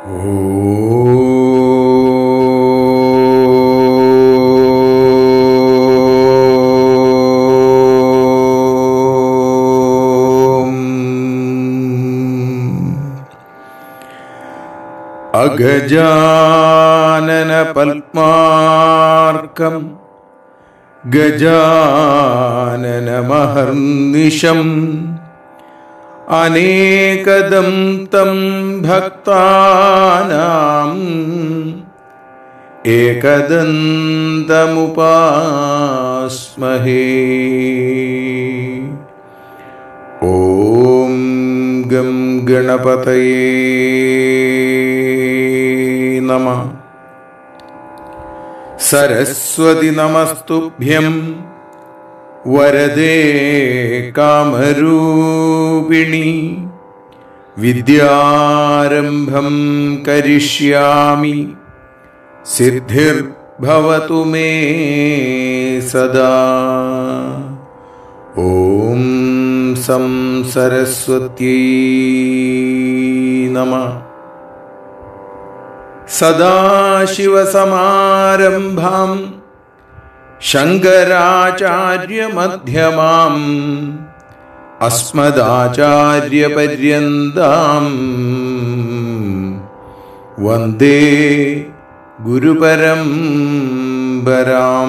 അഗജാനന പത്മാർക്കം ഗജാനനമഹർനിശം അനേകദം തം ഭക്താനാം ഏകദന്തമുപാസ്മഹേ ഓം ഗം ഗണപതയേ നമ സരസ്വതി നമസ്തുഭ്യം വരദേ കാമരൂപിണി വിദ്യാരംഭം കരിഷ്യാമി സിദ്ധിർഭവതു മേ സദാ ഓം സം സരസ്വത്യൈ നമ സദാശിവസമാരംഭാം ശങ്കരാചാര്യമധ്യമാം അസ്മദാചാര്യപര്യന്താം വന്ദേ ഗുരുപരംപരാം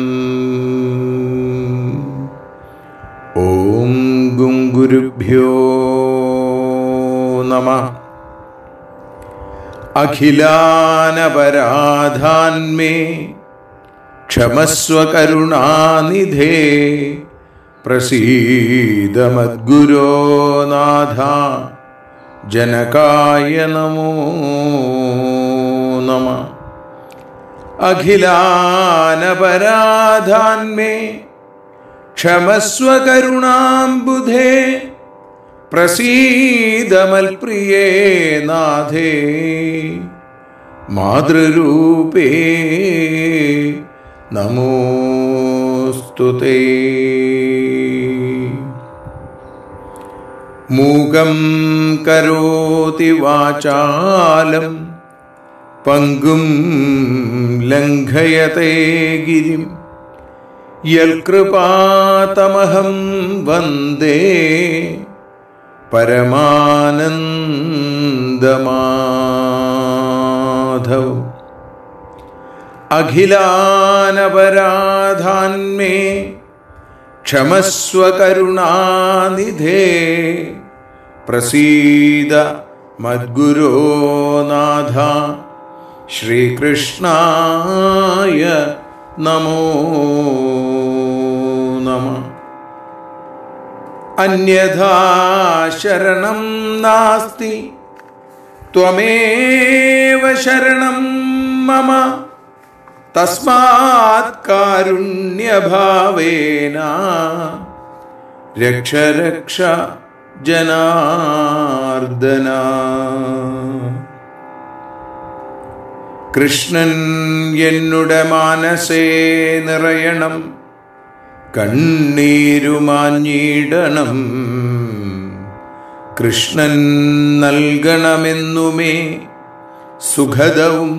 ഓം ഗും ഗുരുഭ്യോ നമ അഖിലാനപരാധാന്മേ ക്ഷമസ്വ കരുണാനിധേ പ്രസീദമദ്ഗുരോ നാഥ ജനകായ നമോ നമ അഖിലാനപരാധാന്മേ ക്ഷമസ്വ കരുണാംബുധേ പ്രസീദമൽപ്രിയേ നാഥേ മാതൃരൂപേ നമോസ്തുതേ മൂകം കരോതി വാചാലം പങ്കും ലംഘയത്തെ ഗിരിം യൽകൃപാതമഹം വന്ദേ പരമാനന്ദമാധവ് അഖിലാനപരാധാന്മേ ക്ഷമസ്വ കരുണാനിധേ പ്രസീദ മദ്ഗുരോ നാഥ ശ്രീകൃഷ്ണായ നമോ നമ അന്യഥാ ശരണം നാസ്തി ത്വമേവ ശരണം മമ തസ്മാത് കാരുണ്യഭാവേന രക്ഷ രക്ഷ ജനാർദ്ദന കൃഷ്ണൻ എന്നുടെ മാനസേ നിറയണം കണ്ണീരുമാഞ്ഞിടണം കൃഷ്ണൻ നൽകണമെന്നുമേ സുഖദവും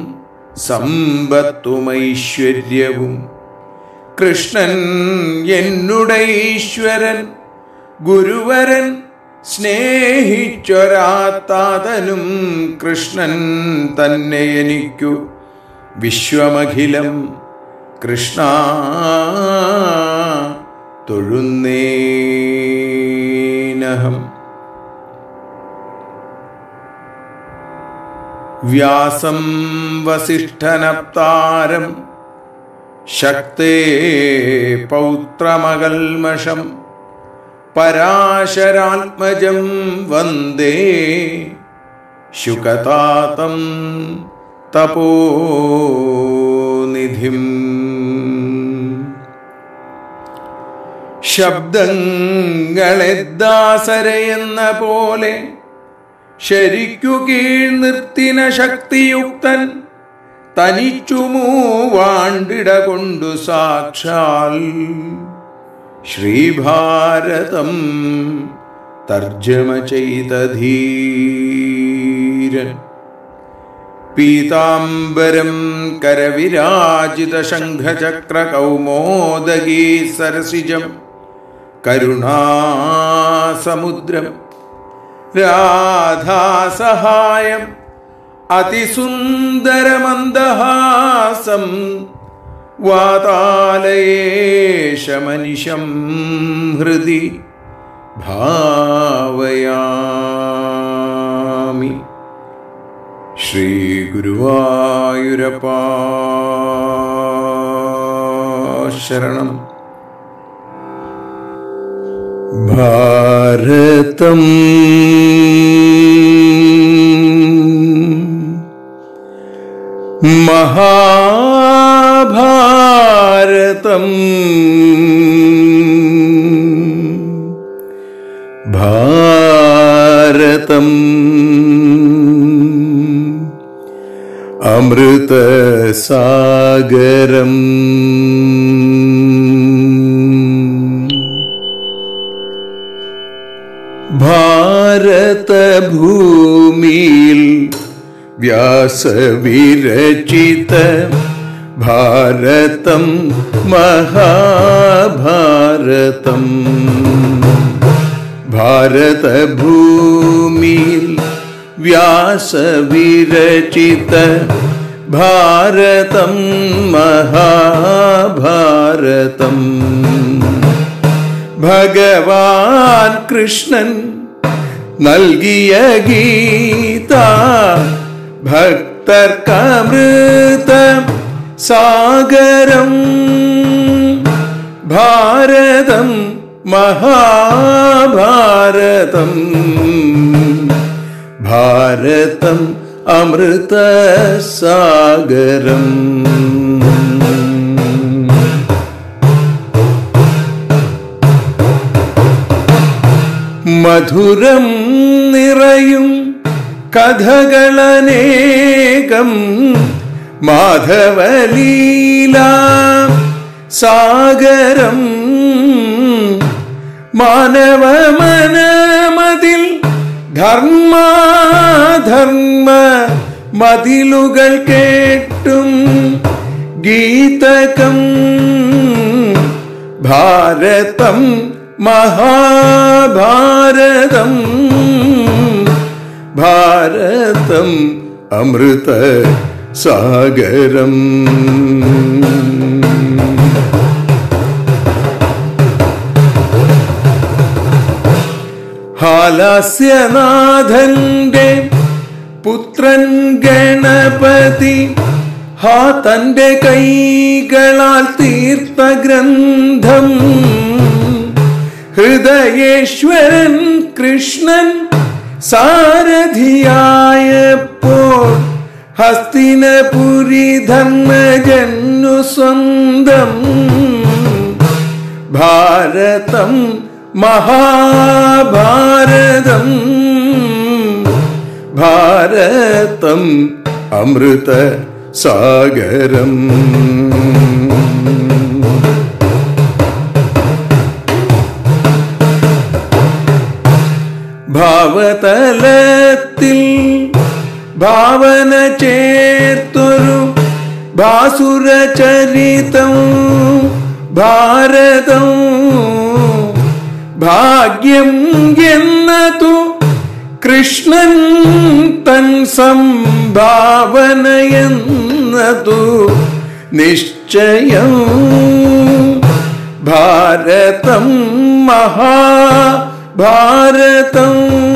സമ്പത്തുമൈശ്വര്യവും കൃഷ്ണൻ എന്നുടെ ഈശ്വരൻ ഗുരുവരൻ സ്നേഹിച്ചൊരാത്താതനും കൃഷ്ണൻ തന്നെ എനിക്കു വിശ്വമഖിലം കൃഷ്ണ തൊഴുന്നേനഹം വ്യാസം വസിഷ്ഠനപ്താരം ശക്തേ പൗത്രമകൽമഷം പരാശരാത്മജം വന്ദേ ശുകതാതം തപോനിധിം ശബ്ദങ്ങളെ ദാസരയെന്ന പോലെ ശരിക്കു കീഴ് നിർത്തിന ശക്തിയുക്തൻ തനിച്ചു മൂവാണ്ടിട കൊണ്ടു സാക്ഷാൽ ശ്രീഭാരതം തർജ്ജമ ചെയ്ത ധീരൻ പീതാംബരം കരവിരാജിത ശംഖചക്ര കൗമോദഗീ സരസിജം കരുണാസമുദ്രം രാധാസഹായം അതിസുന്ദരമന്ദഹാസം വാതാലയേശമനിശം ഹൃദി ഭാവയാമി ശ്രീഗുരുവായൂരപ്പാ ശരണം ഭാരതം മഹാഭാരതം ഭാരതം അമൃതസാഗരം ഭാരതഭൂമിയിൽ വ്യാസവിരചിത ഭാരതം മഹാഭാരതം ഭാരതഭൂമിയിൽ വ്യാസവിരചിത ഭാരതം മഹാഭാരതം ഭഗവാൻ കൃഷ്ണൻ നൽകിയ ഗീത ഭക്തർക്കമൃത സാഗരം ഭാരതം മഹാഭാരതം ഭാരതം അമൃത സാഗരം മധുരം നിറയും കഥകളനേകം മാധവലീല സാഗരം മാനവ മനമതിൽ ധർമാധർമ്മ മതിലുകൾ കേട്ടും ഗീതകം ഭാരതം മഹാഭാരതം ഭാരതം അമൃത സാഗരം ഹാലാസ്യനാഥന്റെ പുത്രൻ ഗണപതി ഹാ തന്റെ കൈകളാൽ തീർത്ത ഗ്രന്ഥം ഹൃദയേശ്വരൻ കൃഷ്ണൻ സാരഥിയായപ്പോൾ ഹസ്തിനപുരി ധർമ്മജന്നു സ്വന്തം ഭാരതം മഹാഭാരതം ഭാരതം അമൃത സാഗരം ഭാവതലത്തിൽ ഭാവന ചേർത്തൊരു ഭാസുരചരിതം ഭാരതം ഭാഗ്യം എന്നതു കൃഷ്ണൻ തൻ സംഭാവനയെന്നതു നിശ്ചയം ഭാരതം മഹാഭാരതം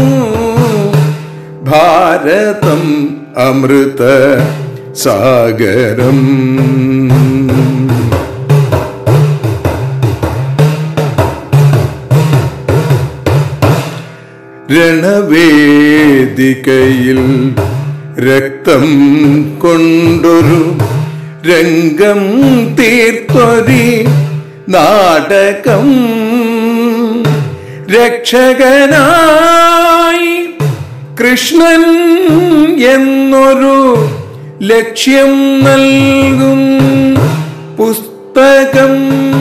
ഭാരതം അമൃത സാഗരം രണവേദികയിൽ രക്തം കൊണ്ടൊരു രംഗം തീർത്തൊരി നാടകം രക്ഷകനായി കൃഷ്ണൻ എന്നൊരു ലക്ഷ്യം നൽകും പുസ്തകം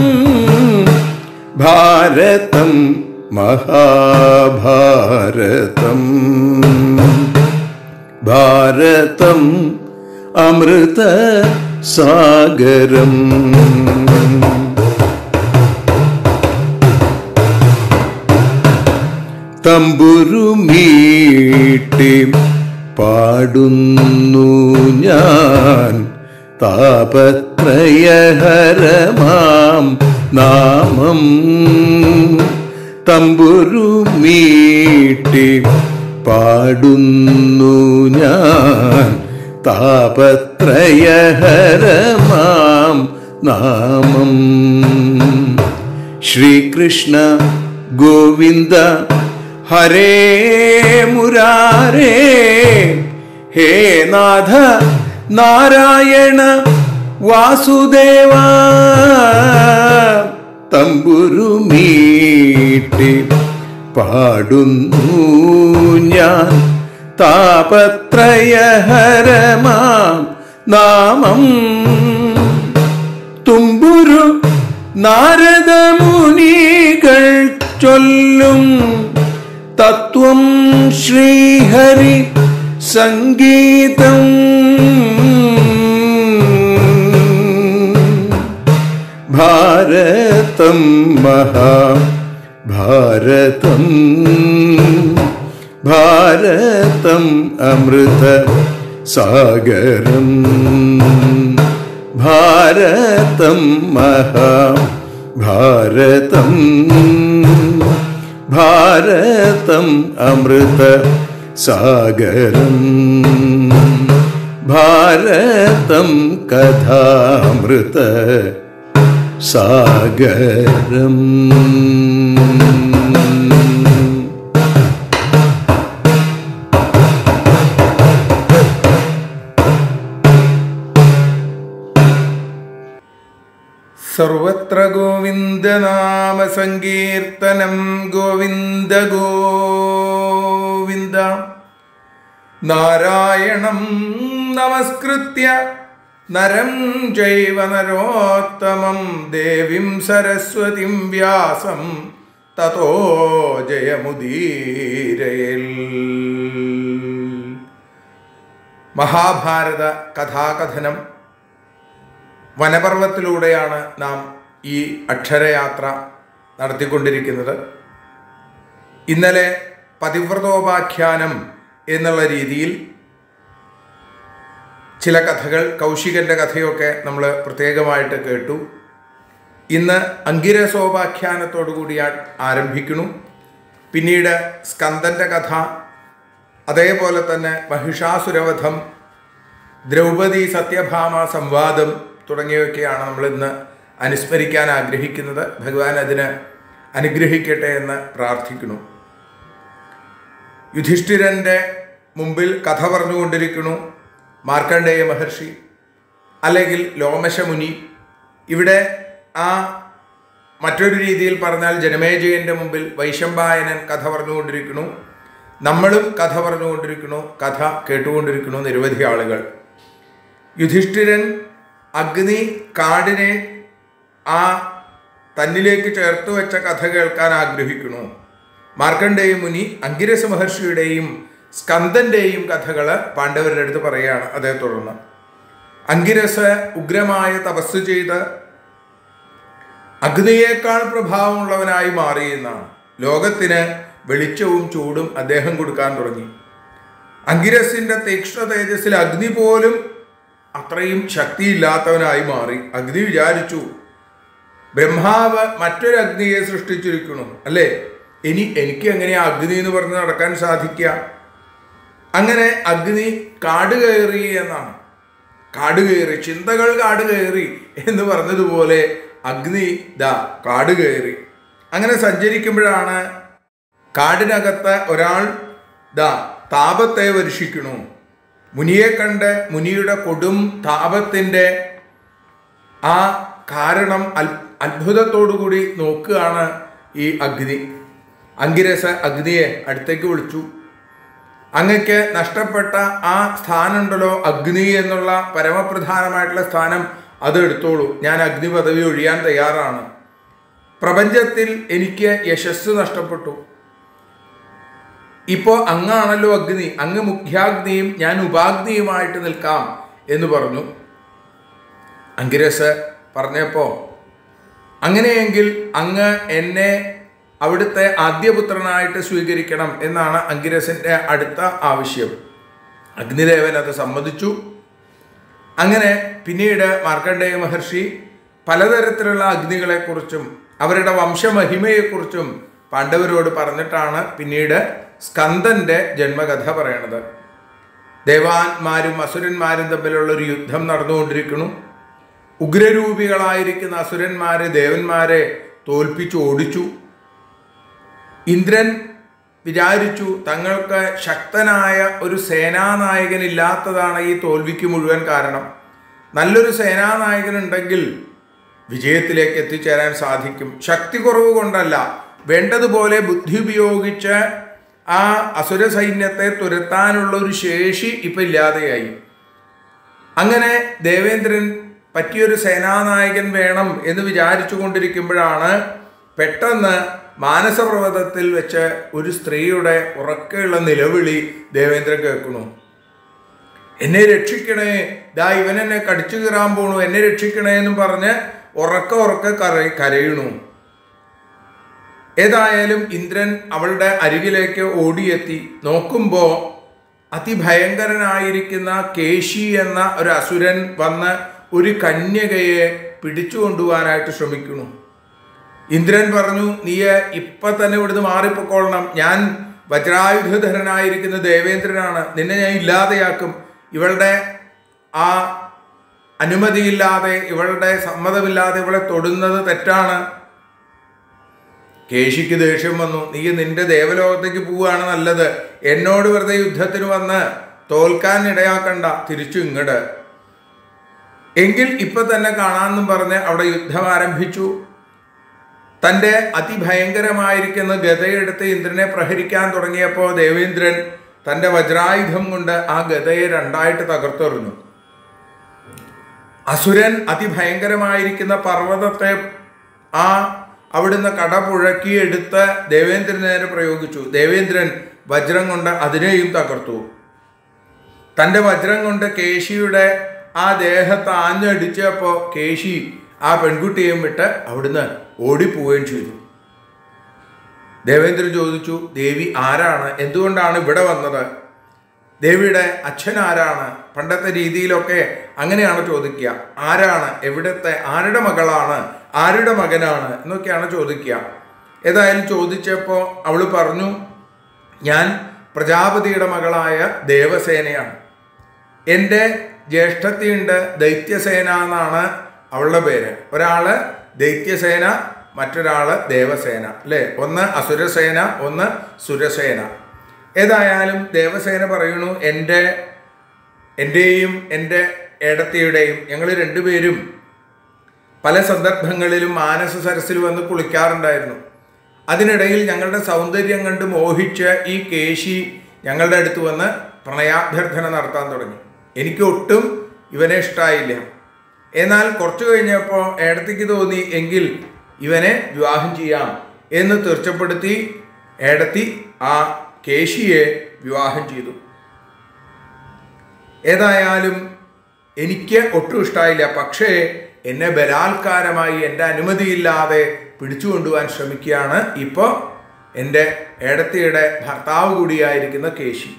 ഭാരതം മഹാഭാരതം ഭാരതം അമൃത സാഗരം തമ്പുരുമീട്ടി പാടുന്നു ഞാൻ താപത്രയഹരമാം നാമം തമ്പുരുമീട്ടി പാടുന്നു ഞാൻ താപത്രയഹരമാം നാമം ശ്രീകൃഷ്ണ ഗോവിന്ദ ഹരേ മുരാരേ ഹേ നാഥ നാരായണ വാസുദേവ തമ്പുരുമീട്ടി പാടുന്നു ഞാൻ താപത്രയഹരമാം നാമം തുമ്പുരു നാരദമുനികൾ ചൊല്ലും തത്വം ശ്രീഹരി സംഗീതം ഭാരതം മഹാഭാരതം ഭാരതം അമൃത സാഗരം ഭാരതം മഹാഭാരതം ഭാരതം അമൃത സാഗരം ഭാരതം കഥാമൃത സാഗരം സർവത്ര ഗോവിന്ദനാമ സങ്കീർത്തനം ഗോവിന്ദ ഗോവിന്ദ നാരായണം നമസ്കൃത്യ നരം ചൈവ നരോത്തമം ദേവീം സരസ്വതിം വ്യാസം തതോ ജയമുദീരയിൽ മഹാഭാരത കഥാകഥനം വനപർവത്തിലൂടെയാണ് നാം ഈ അക്ഷരയാത്ര നടത്തിക്കൊണ്ടിരിക്കുന്നത് ഇന്നലെ പതിവ്രതോപാഖ്യാനം എന്നുള്ള രീതിയിൽ ചില കഥകൾ കൗശികന്റെ കഥയൊക്കെ നമ്മൾ പ്രത്യേകമായിട്ട് കേട്ടു ഇന്ന് അങ്കിരസോപാഖ്യാനത്തോടു കൂടി ആ- ആരംഭിക്കുന്നു പിന്നീട് സ്കന്ദന്റെ കഥ അതേപോലെ തന്നെ മഹിഷാസുരവധം ദ്രൗപദി സത്യഭാമ സംവാദം തുടങ്ങിയവയൊക്കെയാണ് നമ്മൾ ഇന്ന് അനുസ്മരിക്കാൻ ആഗ്രഹിക്കുന്നത് ഭഗവാൻ അതിന് അനുഗ്രഹിക്കട്ടെ എന്ന് പ്രാർത്ഥിക്കുന്നു യുധിഷ്ഠിരൻ്റെ മുമ്പിൽ കഥ പറഞ്ഞുകൊണ്ടിരിക്കുന്നു മാർക്കണ്ഡേയ മഹർഷി അല്ലെങ്കിൽ ലോമശമുനി ഇവിടെ ആ മറ്റൊരു രീതിയിൽ പറഞ്ഞാൽ ജനമേജയന്റെ മുമ്പിൽ വൈശമ്പായനൻ കഥ പറഞ്ഞുകൊണ്ടിരിക്കുന്നു നമ്മളും കഥ പറഞ്ഞുകൊണ്ടിരിക്കുന്നു കഥ കേട്ടുകൊണ്ടിരിക്കുന്നു നിരവധി ആളുകൾ യുധിഷ്ഠിരൻ അഗ്നി കാടിനെ ആ തന്നിലേക്ക് ചേർത്ത് വെച്ച കഥ കേൾക്കാൻ ആഗ്രഹിക്കുന്നു മാർക്കണ്ഡേയ മുനി അങ്കിരസ മഹർഷിയുടെയും സ്കന്ദന്റെയും കഥകൾ പാണ്ഡവരുടെ അടുത്ത് പറയുകയാണ് അതേ തുടർന്ന് അങ്കിരസ് ഉഗ്രമായ തപസ് ചെയ്ത് അഗ്നിയേക്കാൾ പ്രഭാവമുള്ളവനായി മാറിയെന്നാണ് ലോകത്തിന് വെളിച്ചവും ചൂടും അദ്ദേഹം കൊടുക്കാൻ തുടങ്ങി അങ്കിരസിന്റെ തീക്ഷ്ണ തേജസ്സിൽ അഗ്നി പോലും അത്രയും ശക്തിയില്ലാത്തവനായി മാറി അഗ്നി വിചാരിച്ചു ബ്രഹ്മാവ് മറ്റൊരു അഗ്നിയെ സൃഷ്ടിച്ചിരിക്കുന്നു അല്ലേ ഇനി എനിക്ക് എങ്ങനെ അഗ്നി എന്ന് പറഞ്ഞ് നടക്കാൻ സാധിക്കുക അങ്ങനെ അഗ്നി കാട് കയറി എന്നാണ് കാട് കയറി ചിന്തകൾ കാട് കയറി എന്ന് പറഞ്ഞതുപോലെ അഗ്നി ദാ കാട് കയറി അങ്ങനെ സഞ്ചരിക്കുമ്പോഴാണ് കാടിനകത്ത് ഒരാൾ ദാ താപത്തെ വർഷിക്കണു മുനിയെ കണ്ട് മുനിയുടെ കൊടും താപത്തിൻ്റെ ആ കാരണം അൽ അത്ഭുതത്തോടുകൂടി നോക്കുകയാണ് ഈ അഗ്നി അങ്കിരസ അഗ്നിയെ അടുത്തേക്ക് വിളിച്ചു അങ്ങക്ക് നഷ്ടപ്പെട്ട ആ സ്ഥാനമുണ്ടല്ലോ അഗ്നി എന്നുള്ള പരമപ്രധാനമായിട്ടുള്ള സ്ഥാനം അത് എടുത്തോളൂ ഞാൻ അഗ്നി പദവി ഒഴിയാൻ തയ്യാറാണ് പ്രപഞ്ചത്തിൽ എനിക്ക് യശസ് നഷ്ടപ്പെട്ടു ഇപ്പോൾ അങ്ങാണല്ലോ അഗ്നി അങ്ങ് മുഖ്യാഗ്നിയും ഞാൻ ഉപാഗ്നിയുമായിട്ട് നിൽക്കാം എന്ന് പറഞ്ഞു അങ്കിരസ് പറഞ്ഞപ്പോൾ അങ്ങനെയെങ്കിൽ അങ്ങ് എന്നെ അവിടുത്തെ ആദ്യപുത്രനായിട്ട് സ്വീകരിക്കണം എന്നാണ് അങ്കിരസിൻ്റെ അടുത്ത ആവശ്യം അഗ്നിദേവൻ അത് സമ്മതിച്ചു അങ്ങനെ പിന്നീട് മാർക്കണ്ഡേയ മഹർഷി പലതരത്തിലുള്ള അഗ്നികളെക്കുറിച്ചും അവരുടെ വംശമഹിമയെക്കുറിച്ചും പാണ്ഡവരോട് പറഞ്ഞിട്ടാണ് പിന്നീട് സ്കന്ദന്റെ ജന്മകഥ പറയണത് ദേവാന്മാരും അസുരന്മാരും തമ്മിലുള്ള ഒരു യുദ്ധം നടന്നുകൊണ്ടിരിക്കുന്നു ഉഗ്രരൂപികളായിരിക്കുന്ന അസുരന്മാരെ ദേവന്മാരെ തോൽപ്പിച്ചു ഓടിച്ചു ഇന്ദ്രൻ വിചാരിച്ചു തങ്ങൾക്ക് ശക്തനായ ഒരു സേനാനായകൻ ഇല്ലാത്തതാണ് ഈ തോൽവിക്ക് മുഴുവൻ കാരണം നല്ലൊരു സേനാനായകൻ ഉണ്ടെങ്കിൽ വിജയത്തിലേക്ക് എത്തിച്ചേരാൻ സാധിക്കും ശക്തി കുറവ് കൊണ്ടല്ല വേണ്ടതുപോലെ ബുദ്ധി ഉപയോഗിച്ച് ആ അസുര സൈന്യത്തെ തുരത്താനുള്ള ഒരു ശേഷി ഇപ്പം ഇല്ലാതെയായി അങ്ങനെ ദേവേന്ദ്രൻ പറ്റിയൊരു സേനാനായകൻ വേണം എന്ന് വിചാരിച്ചു കൊണ്ടിരിക്കുമ്പോഴാണ് പെട്ടെന്ന് മാനസപർവ്വതത്തിൽ വെച്ച് ഒരു സ്ത്രീയുടെ ഉറക്കെയുള്ള നിലവിളി ദേവേന്ദ്രൻ കേൾക്കണു എന്നെ രക്ഷിക്കണേ ദാ ഇവൻ എന്നെ കടിച്ചു കീറാൻ പോണു എന്നെ രക്ഷിക്കണേ എന്നും പറഞ്ഞ് ഉറക്ക ഉറക്ക കര കരയണു ഏതായാലും ഇന്ദ്രൻ അവളുടെ അരികിലേക്ക് ഓടിയെത്തി നോക്കുമ്പോൾ അതിഭയങ്കരനായിരിക്കുന്ന കേശി എന്ന ഒരു അസുരൻ വന്ന് ഒരു കന്യകയെ പിടിച്ചു കൊണ്ടുപോകാനായിട്ട് ശ്രമിക്കുന്നു ഇന്ദ്രൻ പറഞ്ഞു നീ ഇപ്പൊ തന്നെ ഇവിടുന്ന് മാറിപ്പോക്കൊള്ളണം ഞാൻ വജ്രായുധധരനായിരിക്കുന്ന ദേവേന്ദ്രനാണ് നിന്നെ ഞാൻ ഇല്ലാതെയാക്കും ഇവളുടെ ആ അനുമതിയില്ലാതെ ഇവളുടെ സമ്മതമില്ലാതെ ഇവളെ തൊടുന്നത് തെറ്റാണ് കേശിക്ക് ദേഷ്യം വന്നു നീ നിന്റെ ദേവലോകത്തേക്ക് പോവുകയാണ് നല്ലത് എന്നോട് വെറുതെ യുദ്ധത്തിന് വന്ന് തോൽക്കാൻ ഇടയാക്കണ്ട തിരിച്ചു ഇങ്ങട് എങ്കിൽ ഇപ്പൊ തന്നെ കാണാമെന്നും പറഞ്ഞ് അവിടെ യുദ്ധം ആരംഭിച്ചു തൻ്റെ അതിഭയങ്കരമായിരിക്കുന്ന ഗതയെടുത്ത് ഇന്ദ്രനെ പ്രഹരിക്കാൻ തുടങ്ങിയപ്പോൾ ദേവേന്ദ്രൻ തൻ്റെ വജ്രായുധം കൊണ്ട് ആ ഗതയെ രണ്ടായിട്ട് തകർത്തെറിഞ്ഞു അസുരൻ അതിഭയങ്കരമായിരിക്കുന്ന പർവ്വതത്തെ ആ അവിടുന്ന് കടപുഴക്കിയെടുത്ത് ദേവേന്ദ്രന് നേരെ പ്രയോഗിച്ചു ദേവേന്ദ്രൻ വജ്രം കൊണ്ട് അതിനെയും തകർത്തു തൻ്റെ വജ്രം കൊണ്ട് കേശിയുടെ ആ ദേഹത്ത് ആഞ്ഞടിച്ചപ്പോൾ കേശി ആ പെൺകുട്ടിയെയും വിട്ട് അവിടുന്ന് ഓടിപ്പോവുകയും ചെയ്തു ദേവേന്ദ്രൻ ചോദിച്ചു ദേവി ആരാണ് എന്തുകൊണ്ടാണ് ഇവിടെ വന്നത് ദേവിയുടെ അച്ഛൻ ആരാണ് പണ്ടത്തെ രീതിയിലൊക്കെ അങ്ങനെയാണ് ചോദിക്കുക ആരാണ് എവിടത്തെ ആരുടെ മകളാണ് ആരുടെ മകനാണ് എന്നൊക്കെയാണ് ചോദിക്കുക ഏതായാലും ചോദിച്ചപ്പോൾ അവൾ പറഞ്ഞു ഞാൻ പ്രജാപതിയുടെ മകളായ ദേവസേനയാണ് എൻ്റെ ജ്യേഷ്ഠത്തിയുണ്ട് ദൈത്യസേന എന്നാണ് അവളുടെ പേര് ഒരാള് ദൈത്യസേന മറ്റൊരാള് ദേവസേന അല്ലേ ഒന്ന് അസുരസേന ഒന്ന് സുരസേന ഏതായാലും ദേവസേന പറയുന്നു എൻ്റെ എൻ്റെയും എൻ്റെ ഏടത്തിയുടെയും ഞങ്ങൾ രണ്ടുപേരും പല സന്ദർഭങ്ങളിലും മാനസ സരസിൽ വന്ന് കുളിക്കാറുണ്ടായിരുന്നു അതിനിടയിൽ ഞങ്ങളുടെ സൗന്ദര്യം കണ്ട് മോഹിച്ച് ഈ കേശി ഞങ്ങളുടെ അടുത്ത് വന്ന് പ്രണയാഭ്യർത്ഥന നടത്താൻ തുടങ്ങി എനിക്ക് ഒട്ടും ഇവനെ ഇഷ്ടമായില്ല എന്നാൽ കുറച്ചു കഴിഞ്ഞപ്പോൾ ഏടത്തിക്ക് തോന്നി എങ്കിൽ ഇവനെ വിവാഹം ചെയ്യാം എന്ന് തീർച്ചപ്പെടുത്തി ഏടത്തി ആ കേശിയെ വിവാഹം ചെയ്തു ഏതായാലും എനിക്ക് ഒട്ടും ഇഷ്ടമായില്ല പക്ഷേ എന്നെ ബലാത്കാരമായി എൻ്റെ അനുമതിയില്ലാതെ പിടിച്ചു കൊണ്ടുപോകാൻ ശ്രമിക്കുകയാണ് ഇപ്പോൾ എൻ്റെ ഏടത്തിയുടെ ഭർത്താവ് കൂടിയായിരിക്കുന്ന കേശി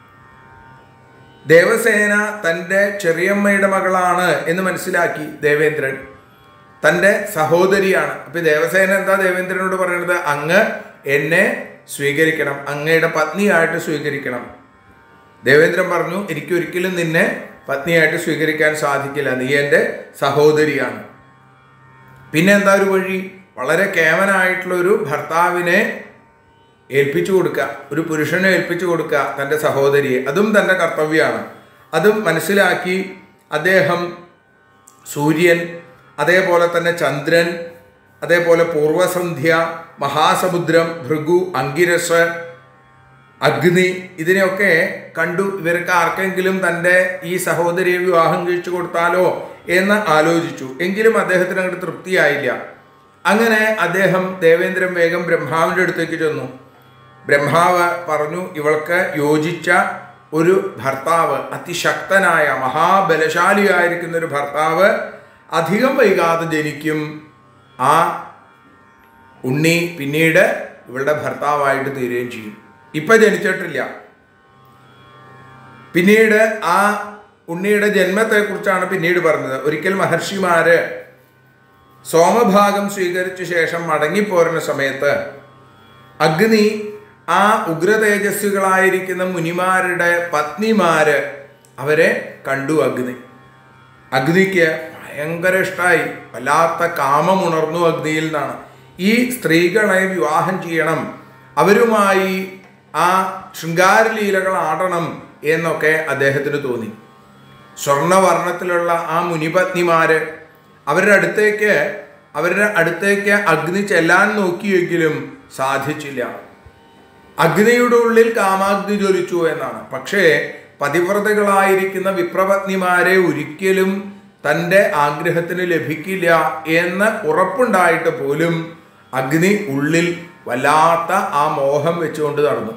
ദേവസേന തൻ്റെ ചെറിയമ്മയുടെ മകളാണ് എന്ന് മനസ്സിലാക്കി ദേവേന്ദ്രൻ തൻ്റെ സഹോദരിയാണ് അപ്പം ദേവസേന എന്താ ദേവേന്ദ്രനോട് പറയുന്നത് അങ്ങ് എന്നെ സ്വീകരിക്കണം അങ്ങയുടെ പത്നിയായിട്ട് സ്വീകരിക്കണം ദേവേന്ദ്രൻ പറഞ്ഞു എനിക്ക് ഒരിക്കലും നിന്നെ പത്നിയായിട്ട് സ്വീകരിക്കാൻ സാധിക്കില്ല നീ എൻ്റെ സഹോദരിയാണ് പിന്നെ എന്താ ഒരു വഴി വളരെ കേമനായിട്ടുള്ള ഒരു ഭർത്താവിനെ ഏൽപ്പിച്ചു കൊടുക്കുക ഒരു പുരുഷനെ ഏൽപ്പിച്ചു കൊടുക്കുക തൻ്റെ സഹോദരിയെ അതും തൻ്റെ കർത്തവ്യമാണ് അതും മനസ്സിലാക്കി അദ്ദേഹം സൂര്യൻ അതേപോലെ തന്നെ ചന്ദ്രൻ അതേപോലെ പൂർവസന്ധ്യ മഹാസമുദ്രം ഭൃഗു അങ്കിരസ് അഗ്നി ഇതിനെയൊക്കെ കണ്ടു ഇവർക്ക് ആർക്കെങ്കിലും തൻ്റെ ഈ സഹോദരിയെ വിവാഹം കഴിച്ചു കൊടുത്താലോ എന്ന് ആലോചിച്ചു എങ്കിലും അദ്ദേഹത്തിന് അങ്ങോട്ട് തൃപ്തിയായില്ല അങ്ങനെ അദ്ദേഹം ദേവേന്ദ്രൻ വേഗം ബ്രഹ്മാവിൻ്റെ അടുത്തേക്ക് ചെന്നു ബ്രഹ്മാവ് പറഞ്ഞു ഇവൾക്ക് യോജിച്ച ഒരു ഭർത്താവ് അതിശക്തനായ മഹാബലശാലിയായിരിക്കുന്ന ഒരു ഭർത്താവ് അധികം വൈകാതെ ജനിക്കും ആ ഉണ്ണി പിന്നീട് ഇവളുടെ ഭർത്താവായിട്ട് തീരുകയും ചെയ്യും ഇപ്പൊ ജനിച്ചിട്ടില്ല പിന്നീട് ആ ഉണ്ണിയുടെ ജന്മത്തെക്കുറിച്ചാണ് പിന്നീട് പറഞ്ഞത് ഒരിക്കൽ മഹർഷിമാര് സോമഭാഗം സ്വീകരിച്ച ശേഷം മടങ്ങിപ്പോരുന്ന സമയത്ത് അഗ്നി ആ ഉഗ്രതേജസ്സുകളായിരിക്കുന്ന മുനിമാരുടെ പത്നിമാര് അവരെ കണ്ടു അഗ്നി അഗ്നിക്ക് ഭയങ്കര ഇഷ്ടമായി വല്ലാത്ത കാമമുണർന്നു അഗ്നിയിൽ നിന്നാണ് ഈ സ്ത്രീകളെ വിവാഹം ചെയ്യണം അവരുമായി ആ ശൃംഗാരലീലകൾ ആടണം എന്നൊക്കെ അദ്ദേഹത്തിന് തോന്നി സ്വർണവർണ്ണത്തിലുള്ള ആ മുനിപത്നിമാര് അവരുടെ അടുത്തേക്ക് അവരുടെ അടുത്തേക്ക് അഗ്നി ചെല്ലാൻ നോക്കിയെങ്കിലും സാധിച്ചില്ല അഗ്നിയുടെ ഉള്ളിൽ കാമാഗ്നി ജ്വലിച്ചു എന്നാണ് പക്ഷേ പതിവ്രതകളായിരിക്കുന്ന വിപ്രപത്നിമാരെ ഒരിക്കലും തൻ്റെ ആഗ്രഹത്തിന് ലഭിക്കില്ല എന്ന് ഉറപ്പുണ്ടായിട്ട് പോലും അഗ്നി ഉള്ളിൽ വല്ലാത്ത ആ മോഹം വെച്ചുകൊണ്ട് നടന്നു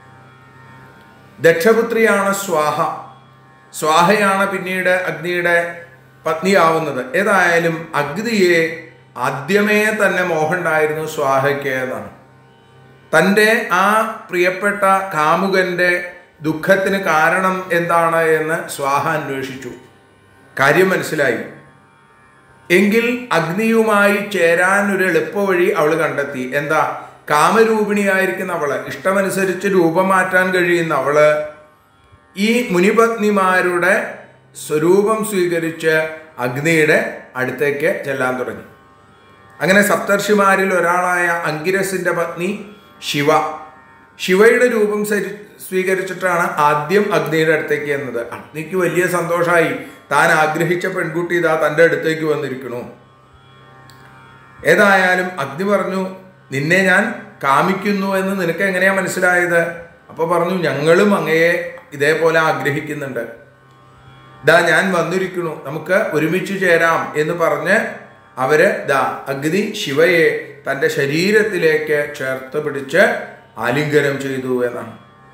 ദക്ഷപുത്രിയാണ് സ്വാഹ സ്വാഹയാണ് പിന്നീട് അഗ്നിയുടെ പത്നിയാവുന്നത് ഏതായാലും അഗ്നിയെ ആദ്യമേ തന്നെ മോഹമുണ്ടായിരുന്നു സ്വാഹയ്ക്ക് എന്നാണ് തൻ്റെ ആ പ്രിയപ്പെട്ട കാമുകന്റെ ദുഃഖത്തിന് കാരണം എന്താണ് എന്ന് സ്വാഹ അന്വേഷിച്ചു കാര്യം മനസ്സിലായി എങ്കിൽ അഗ്നിയുമായി ചേരാൻ ഒരു എളുപ്പവഴി അവൾ കണ്ടെത്തി എന്താ കാമരൂപിണിയായിരിക്കുന്ന അവള് ഇഷ്ടമനുസരിച്ച് രൂപം മാറ്റാൻ കഴിയുന്ന അവള് ഈ മുനിപത്നിമാരുടെ സ്വരൂപം സ്വീകരിച്ച് അഗ്നിയുടെ അടുത്തേക്ക് ചെല്ലാൻ തുടങ്ങി അങ്ങനെ സപ്തർഷിമാരിൽ ഒരാളായ അങ്കിരസിന്റെ പത്നി ശിവ ശിവയുടെ രൂപം സരി- സ്വീകരിച്ചിട്ടാണ് ആദ്യം അഗ്നിയുടെ അടുത്തേക്ക് എന്നത് അഗ്നിക്ക് വലിയ സന്തോഷമായി താൻ ആഗ്രഹിച്ച പെൺകുട്ടി ഇതാ തൻ്റെ അടുത്തേക്ക് വന്നിരിക്കണു ഏതായാലും അഗ്നി പറഞ്ഞു നിന്നെ ഞാൻ കാമിക്കുന്നു എന്ന് നിനക്ക് എങ്ങനെയാ മനസ്സിലായത് അപ്പൊ പറഞ്ഞു ഞങ്ങളും അങ്ങയെ ഇതേപോലെ ആഗ്രഹിക്കുന്നുണ്ട് ദാ ഞാൻ വന്നിരിക്കണു നമുക്ക് ഒരുമിച്ച് ചേരാം എന്ന് പറഞ്ഞ് അവര് ദാ അഗ്നി ശിവയെ തൻ്റെ ശരീരത്തിലേക്ക് ചേർത്ത് പിടിച്ച് ആലിംഗനം ചെയ്തു എന്നാണ്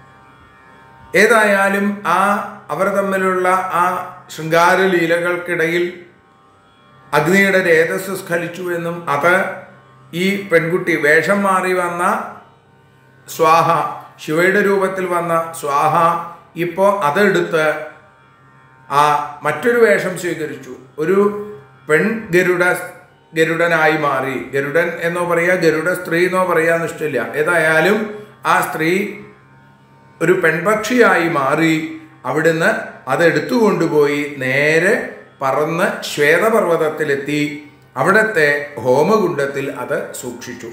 ഏതായാലും ആ അവർ തമ്മിലുള്ള ആ ശൃംഗാര ലീലകൾക്കിടയിൽ അഗ്നിയുടെ രേതസ് സ്ഖലിച്ചു എന്നും അത് ഈ പെൺകുട്ടി വേഷം മാറി വന്ന സ്വാഹ ശിവയുടെ രൂപത്തിൽ വന്ന സ്വാഹ ഇപ്പോൾ അതെടുത്ത് ആ മറ്റൊരു വേഷം സ്വീകരിച്ചു ഒരു പെൺ ഗരുഡ ഗരുഡനായി മാറി ഗരുഡൻ എന്നോ പറയാ ഗരുഡ സ്ത്രീ എന്നോ പറയാന്ന് ഇഷ്ടമില്ല ഏതായാലും ആ സ്ത്രീ ഒരു പെൺപക്ഷിയായി മാറി അവിടുന്ന് അതെടുത്തു കൊണ്ടുപോയി നേരെ പറന്ന് ശ്വേതപർവ്വതത്തിലെത്തി അവിടത്തെ ഹോമകുണ്ടത്തിൽ അത് സൂക്ഷിച്ചു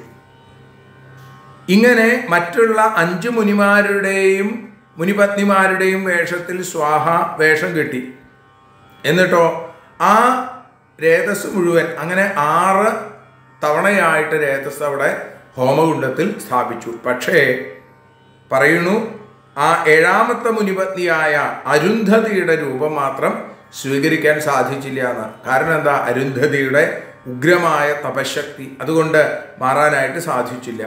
ഇങ്ങനെ മറ്റുള്ള അഞ്ച് മുനിമാരുടെയും മുനിപത്നിമാരുടെയും വേഷത്തിൽ സ്വാഹ വേഷം കെട്ടി എന്നിട്ടോ ആ രേതസ് മുഴുവൻ അങ്ങനെ ആറ് തവണയായിട്ട് രേതസ് അവിടെ ഹോമകുണ്ടത്തിൽ സ്ഥാപിച്ചു പക്ഷേ പറയുന്നു ആ ഏഴാമത്തെ മുനിപത്നിയായ അരുന്ധതിയുടെ രൂപം മാത്രം സ്വീകരിക്കാൻ സാധിച്ചില്ല എന്ന് കാരണം എന്താ അരുന്ധതിയുടെ ഉഗ്രമായ തപശക്തി അതുകൊണ്ട് മാറാനായിട്ട് സാധിച്ചില്ല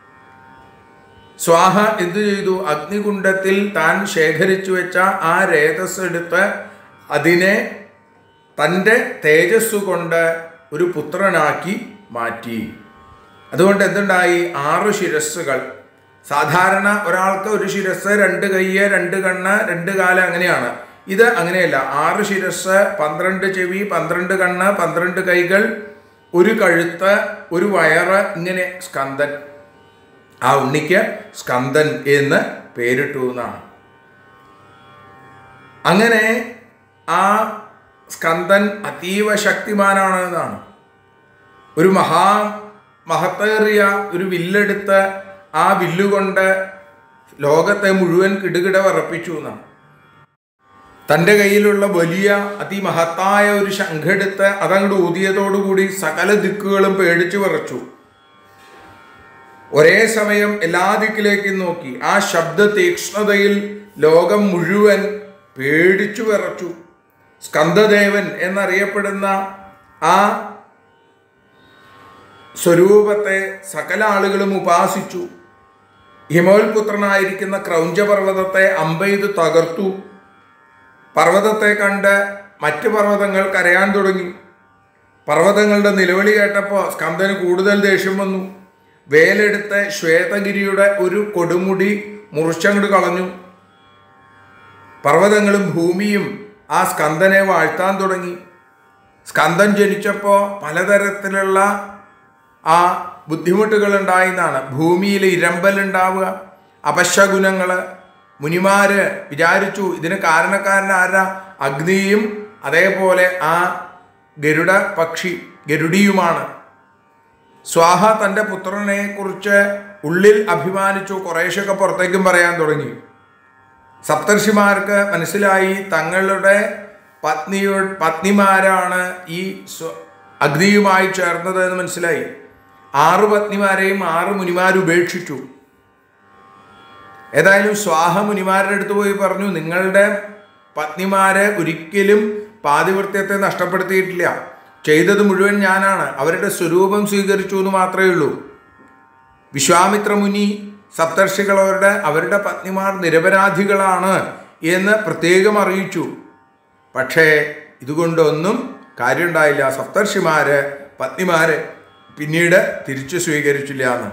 സ്വാഹ എന്തു ചെയ്തു അഗ്നികുണ്ഡത്തിൽ താൻ ശേഖരിച്ചു വെച്ച ആ രേതസ് എടുത്ത് അതിനെ തൻ്റെ തേജസ് കൊണ്ട് ഒരു പുത്രനാക്കി മാറ്റി അതുകൊണ്ട് എന്തുണ്ടായി ആറ് ശിരസ്സുകൾ സാധാരണ ഒരാൾക്ക് ഒരു ശിരസ് രണ്ട് കയ്യ് രണ്ട് കണ്ണ് രണ്ട് കാല് അങ്ങനെയാണ് ഇത് അങ്ങനെയല്ല ആറ് ശിരസ് പന്ത്രണ്ട് ചെവി പന്ത്രണ്ട് കണ്ണ് പന്ത്രണ്ട് കൈകൾ ഒരു കഴുത്ത് ഒരു വയറ് ഇങ്ങനെ സ്കന്ദൻ ആ ഉണ്ണിക്ക് സ്കന്ദൻ എന്ന് പേരിട്ടു എന്നാണ് അങ്ങനെ ആ സ്കന്ദൻ അതീവ ശക്തിമാനാണ് എന്നാണ് ഒരു മഹാ മഹത്തേറിയ ഒരു വില്ലെടുത്ത് ആ വില്ലുകൊണ്ട് ലോകത്തെ മുഴുവൻ കിടുകിട വിറപ്പിച്ചു എന്നാണ് തൻ്റെ കയ്യിലുള്ള വലിയ അതിമഹത്തായ ഒരു ശംഖെടുത്ത് അതങ്ങോട്ട് ഊതിയതോടുകൂടി സകല ദിക്കുകളും പേടിച്ചു വിറച്ചു ഒരേ സമയം എല്ലാ ദിക്കിലേക്കും നോക്കി ആ ശബ്ദ തീക്ഷ്ണതയിൽ ലോകം മുഴുവൻ പേടിച്ചു വിറച്ചു സ്കന്ദദേവൻ എന്നറിയപ്പെടുന്ന ആ സ്വരൂപത്തെ സകല ആളുകളും ഉപാസിച്ചു ഹിമോൽപുത്രനായിരിക്കുന്ന ക്രൗഞ്ചപർവ്വതത്തെ അമ്പെയ്ത് തകർത്തു പർവ്വതത്തെ കണ്ട് മറ്റ് പർവ്വതങ്ങൾ കരയാൻ തുടങ്ങി പർവ്വതങ്ങളുടെ നിലവിളി കേട്ടപ്പോൾ സ്കന്ദന് കൂടുതൽ ദേഷ്യം വന്നു വേലെടുത്ത് ശ്വേതഗിരിയുടെ ഒരു കൊടുമുടി മുറിച്ചങ്ങോട്ട് കളഞ്ഞു പർവ്വതങ്ങളും ഭൂമിയും ആ സ്കന്ദനെ വാഴ്ത്താൻ തുടങ്ങി സ്കന്ദൻ ജനിച്ചപ്പോൾ പലതരത്തിലുള്ള ആ ബുദ്ധിമുട്ടുകൾ ഉണ്ടായിന്നാണ് ഭൂമിയിൽ ഇരമ്പൽ ഉണ്ടാവുക അപശകുനങ്ങൾ മുനിമാര് വിചാരിച്ചു ഇതിന് കാരണക്കാരൻ ആരാ അഗ്നിയും അതേപോലെ ആ ഗരുഡ പക്ഷി ഗരുഡിയുമാണ് സ്വാഹ തൻ്റെ പുത്രനെ കുറിച്ച് ഉള്ളിൽ അഭിമാനിച്ചു കുറേശ്ശൊക്കെ പുറത്തേക്കും പറയാൻ തുടങ്ങി സപ്തർഷിമാർക്ക് മനസ്സിലായി തങ്ങളുടെ പത്നിയോ പത്നിമാരാണ് ഈ സ്വ അഗ്നിയുമായി ചേർന്നത് എന്ന് മനസ്സിലായി ആറ് പത്നിമാരെയും ആറ് മുനിമാരും ഉപേക്ഷിച്ചു ഏതായാലും സ്വാഹ മുനിമാരുടെ അടുത്ത് പോയി പറഞ്ഞു നിങ്ങളുടെ പത്നിമാരെ ഒരിക്കലും പാതിവൃത്യത്തെ നഷ്ടപ്പെടുത്തിയിട്ടില്ല ചെയ്തത് മുഴുവൻ ഞാനാണ് അവരുടെ സ്വരൂപം സ്വീകരിച്ചു എന്ന് മാത്രമേ ഉള്ളൂ വിശ്വാമിത്ര മുനി സപ്തർഷികളവരുടെ അവരുടെ പത്നിമാർ നിരപരാധികളാണ് എന്ന് പ്രത്യേകം അറിയിച്ചു പക്ഷേ ഇതുകൊണ്ടൊന്നും കാര്യമുണ്ടായില്ല സപ്തർഷിമാര് പത്നിമാര് പിന്നീട് തിരിച്ചു സ്വീകരിച്ചില്ല എന്ന്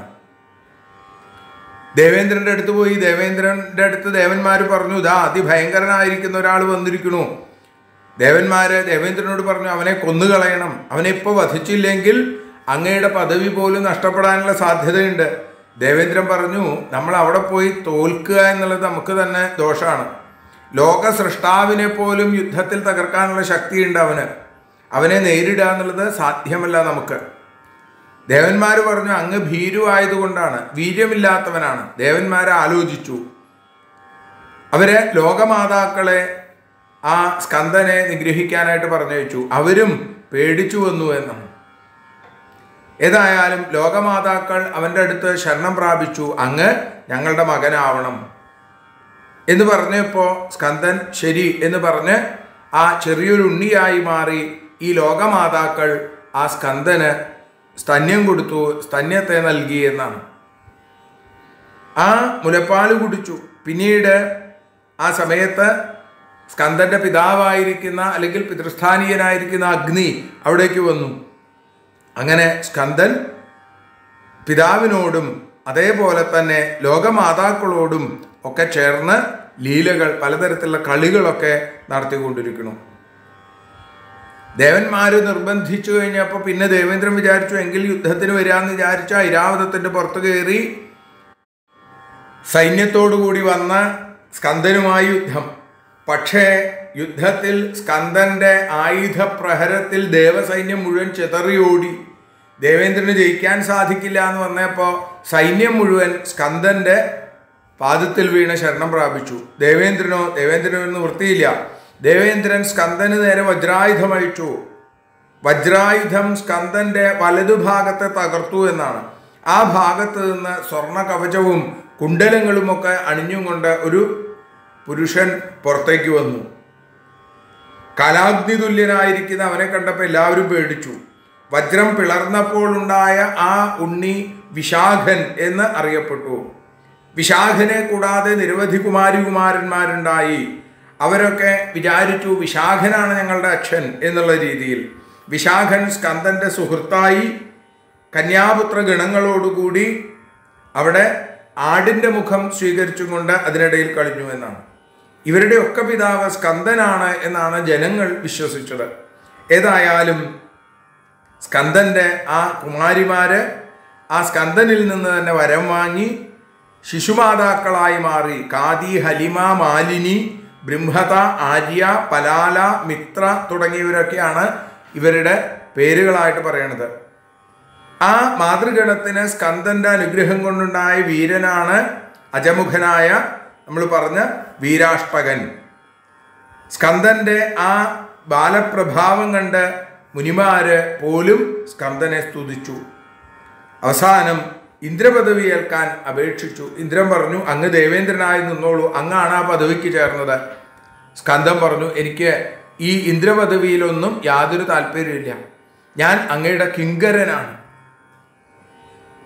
ദേവേന്ദ്രന്റെ അടുത്ത് പോയി ദേവേന്ദ്രന്റെ അടുത്ത് ദേവന്മാർ പറഞ്ഞു ഇതാ അതിഭയങ്കരനായിരിക്കുന്ന ഒരാൾ വന്നിരിക്കണു ദേവന്മാര് ദേവേന്ദ്രനോട് പറഞ്ഞു അവനെ കൊന്നുകളയണം അവനെ ഇപ്പോൾ വധിച്ചില്ലെങ്കിൽ അങ്ങയുടെ പദവി പോലും നഷ്ടപ്പെടാനുള്ള സാധ്യതയുണ്ട് ദേവേന്ദ്രൻ പറഞ്ഞു നമ്മൾ അവിടെ പോയി തോൽക്കുക എന്നുള്ളത് നമുക്ക് തന്നെ ദോഷമാണ് ലോക സൃഷ്ടാവിനെ പോലും യുദ്ധത്തിൽ തകർക്കാനുള്ള ശക്തിയുണ്ട് അവന് അവനെ നേരിടുക എന്നുള്ളത് സാധ്യമല്ല നമുക്ക് ദേവന്മാർ പറഞ്ഞു അങ്ങ് ഭീരു ആയതുകൊണ്ടാണ് വീര്യമില്ലാത്തവനാണ് ദേവന്മാരെ ആലോചിച്ചു അവരെ ലോകമാതാക്കളെ ആ സ്കന്ദനെ നിഗ്രഹിക്കാനായിട്ട് പറഞ്ഞയച്ചു അവരും പേടിച്ചു വന്നു എന്നാണ് ഏതായാലും ലോകമാതാക്കൾ അവൻ്റെ അടുത്ത് ശരണം പ്രാപിച്ചു അങ്ങ് ഞങ്ങളുടെ മകനാവണം എന്ന് പറഞ്ഞപ്പോൾ സ്കന്ദൻ ശരി എന്ന് പറഞ്ഞ് ആ ചെറിയൊരു ഉണ്ണിയായി മാറി ഈ ലോകമാതാക്കൾ ആ സ്കന്ദന് സ്തന്യം കൊടുത്തു സ്തന്യത്തെ നൽകി എന്നാണ് ആ മുലപ്പാല് കുടിച്ചു പിന്നീട് ആ സമയത്ത് സ്കന്ദന്റെ പിതാവായിരിക്കുന്ന അല്ലെങ്കിൽ പിതൃസ്ഥാനീയനായിരിക്കുന്ന അഗ്നി അവിടേക്ക് വന്നു അങ്ങനെ സ്കന്ദൻ പിതാവിനോടും അതേപോലെ തന്നെ ലോകമാതാക്കളോടും ഒക്കെ ചേർന്ന് ലീലകൾ പലതരത്തിലുള്ള കളികളൊക്കെ നടത്തിക്കൊണ്ടിരിക്കുന്നു ദേവന്മാര് നിർബന്ധിച്ചു കഴിഞ്ഞപ്പോൾ പിന്നെ ദേവേന്ദ്രൻ വിചാരിച്ചു എങ്കിൽ യുദ്ധത്തിന് വരാമെന്ന് വിചാരിച്ച ഐരാവതത്തിന്റെ പുറത്ത് കയറി സൈന്യത്തോടുകൂടി വന്ന സ്കന്ദനുമായി യുദ്ധം പക്ഷേ യുദ്ധത്തിൽ സ്കന്ദന്റെ ആയുധ പ്രഹരത്തിൽ ദേവസൈന്യം മുഴുവൻ ചിതറിയോടി ദേവേന്ദ്രന് ജയിക്കാൻ സാധിക്കില്ല എന്ന് പറഞ്ഞപ്പോൾ സൈന്യം മുഴുവൻ സ്കന്ദന്റെ പാദത്തിൽ വീണ് ശരണം പ്രാപിച്ചു ദേവേന്ദ്രനോ ദേവേന്ദ്രനോ നിവൃത്തിയില്ല ദേവേന്ദ്രൻ സ്കന്ദന് നേരെ വജ്രായുധം അയച്ചു വജ്രായുധം സ്കന്ദന്റെ വലതുഭാഗത്തെ തകർത്തു എന്നാണ് ആ ഭാഗത്ത് നിന്ന് സ്വർണ്ണ കവചവും കുണ്ടലങ്ങളുമൊക്കെ അണിഞ്ഞും കൊണ്ട് ഒരു പുരുഷൻ പുറത്തേക്ക് വന്നു കലാഗ്നി തുല്യനായിരിക്കുന്ന അവനെ കണ്ടപ്പോൾ എല്ലാവരും പേടിച്ചു വജ്രം പിളർന്നപ്പോൾ ഉണ്ടായ ആ ഉണ്ണി വിശാഖൻ എന്ന് അറിയപ്പെട്ടു വിശാഖനെ കൂടാതെ നിരവധി കുമാരികുമാരന്മാരുണ്ടായി അവരൊക്കെ വിചാരിച്ചു വിശാഖനാണ് ഞങ്ങളുടെ അച്ഛൻ എന്നുള്ള രീതിയിൽ വിശാഖൻ സ്കന്ദന്റെ സുഹൃത്തായി കന്യാപുത്ര ഗണങ്ങളോടുകൂടി അവിടെ ആടിന്റെ മുഖം സ്വീകരിച്ചുകൊണ്ട് അതിനിടയിൽ കളിഞ്ഞു എന്നാണ് ഇവരുടെ ഒക്കെ പിതാവ് സ്കന്ദനാണ് എന്നാണ് ജനങ്ങൾ വിശ്വസിച്ചത് ഏതായാലും സ്കന്ദന്റെ ആ കുമാരിമാര് ആ സ്കന്ദനിൽ നിന്ന് തന്നെ വരം വാങ്ങി ശിശുമാതാക്കളായി മാറി കാതി ഹലിമ മാലിനി ബൃംഹത ആര്യ പലാല മിത്ര തുടങ്ങിയവരൊക്കെയാണ് ഇവരുടെ പേരുകളായിട്ട് പറയണത് ആ മാതൃഗണത്തിന് സ്കന്ദന്റെ അനുഗ്രഹം കൊണ്ടുണ്ടായ വീരനാണ് അജമുഖനായ നമ്മൾ പറഞ്ഞ വീരാഷ്ടകൻ സ്കന്ദന്റെ ആ ബാലപ്രഭാവം കണ്ട് മുനിമാര് പോലും സ്കന്ദനെ സ്തുതിച്ചു അവസാനം ഇന്ദ്രപദവി ഏൽക്കാൻ അപേക്ഷിച്ചു ഇന്ദ്രൻ പറഞ്ഞു അങ്ങ് ദേവേന്ദ്രനായി നിന്നോളൂ അങ്ങാണ് ആ പദവിക്ക് ചേർന്നത് സ്കന്ദൻ പറഞ്ഞു എനിക്ക് ഈ ഇന്ദ്രപദവിയിലൊന്നും യാതൊരു താല്പര്യമില്ല ഞാൻ അങ്ങയുടെ കിങ്കരനാണ്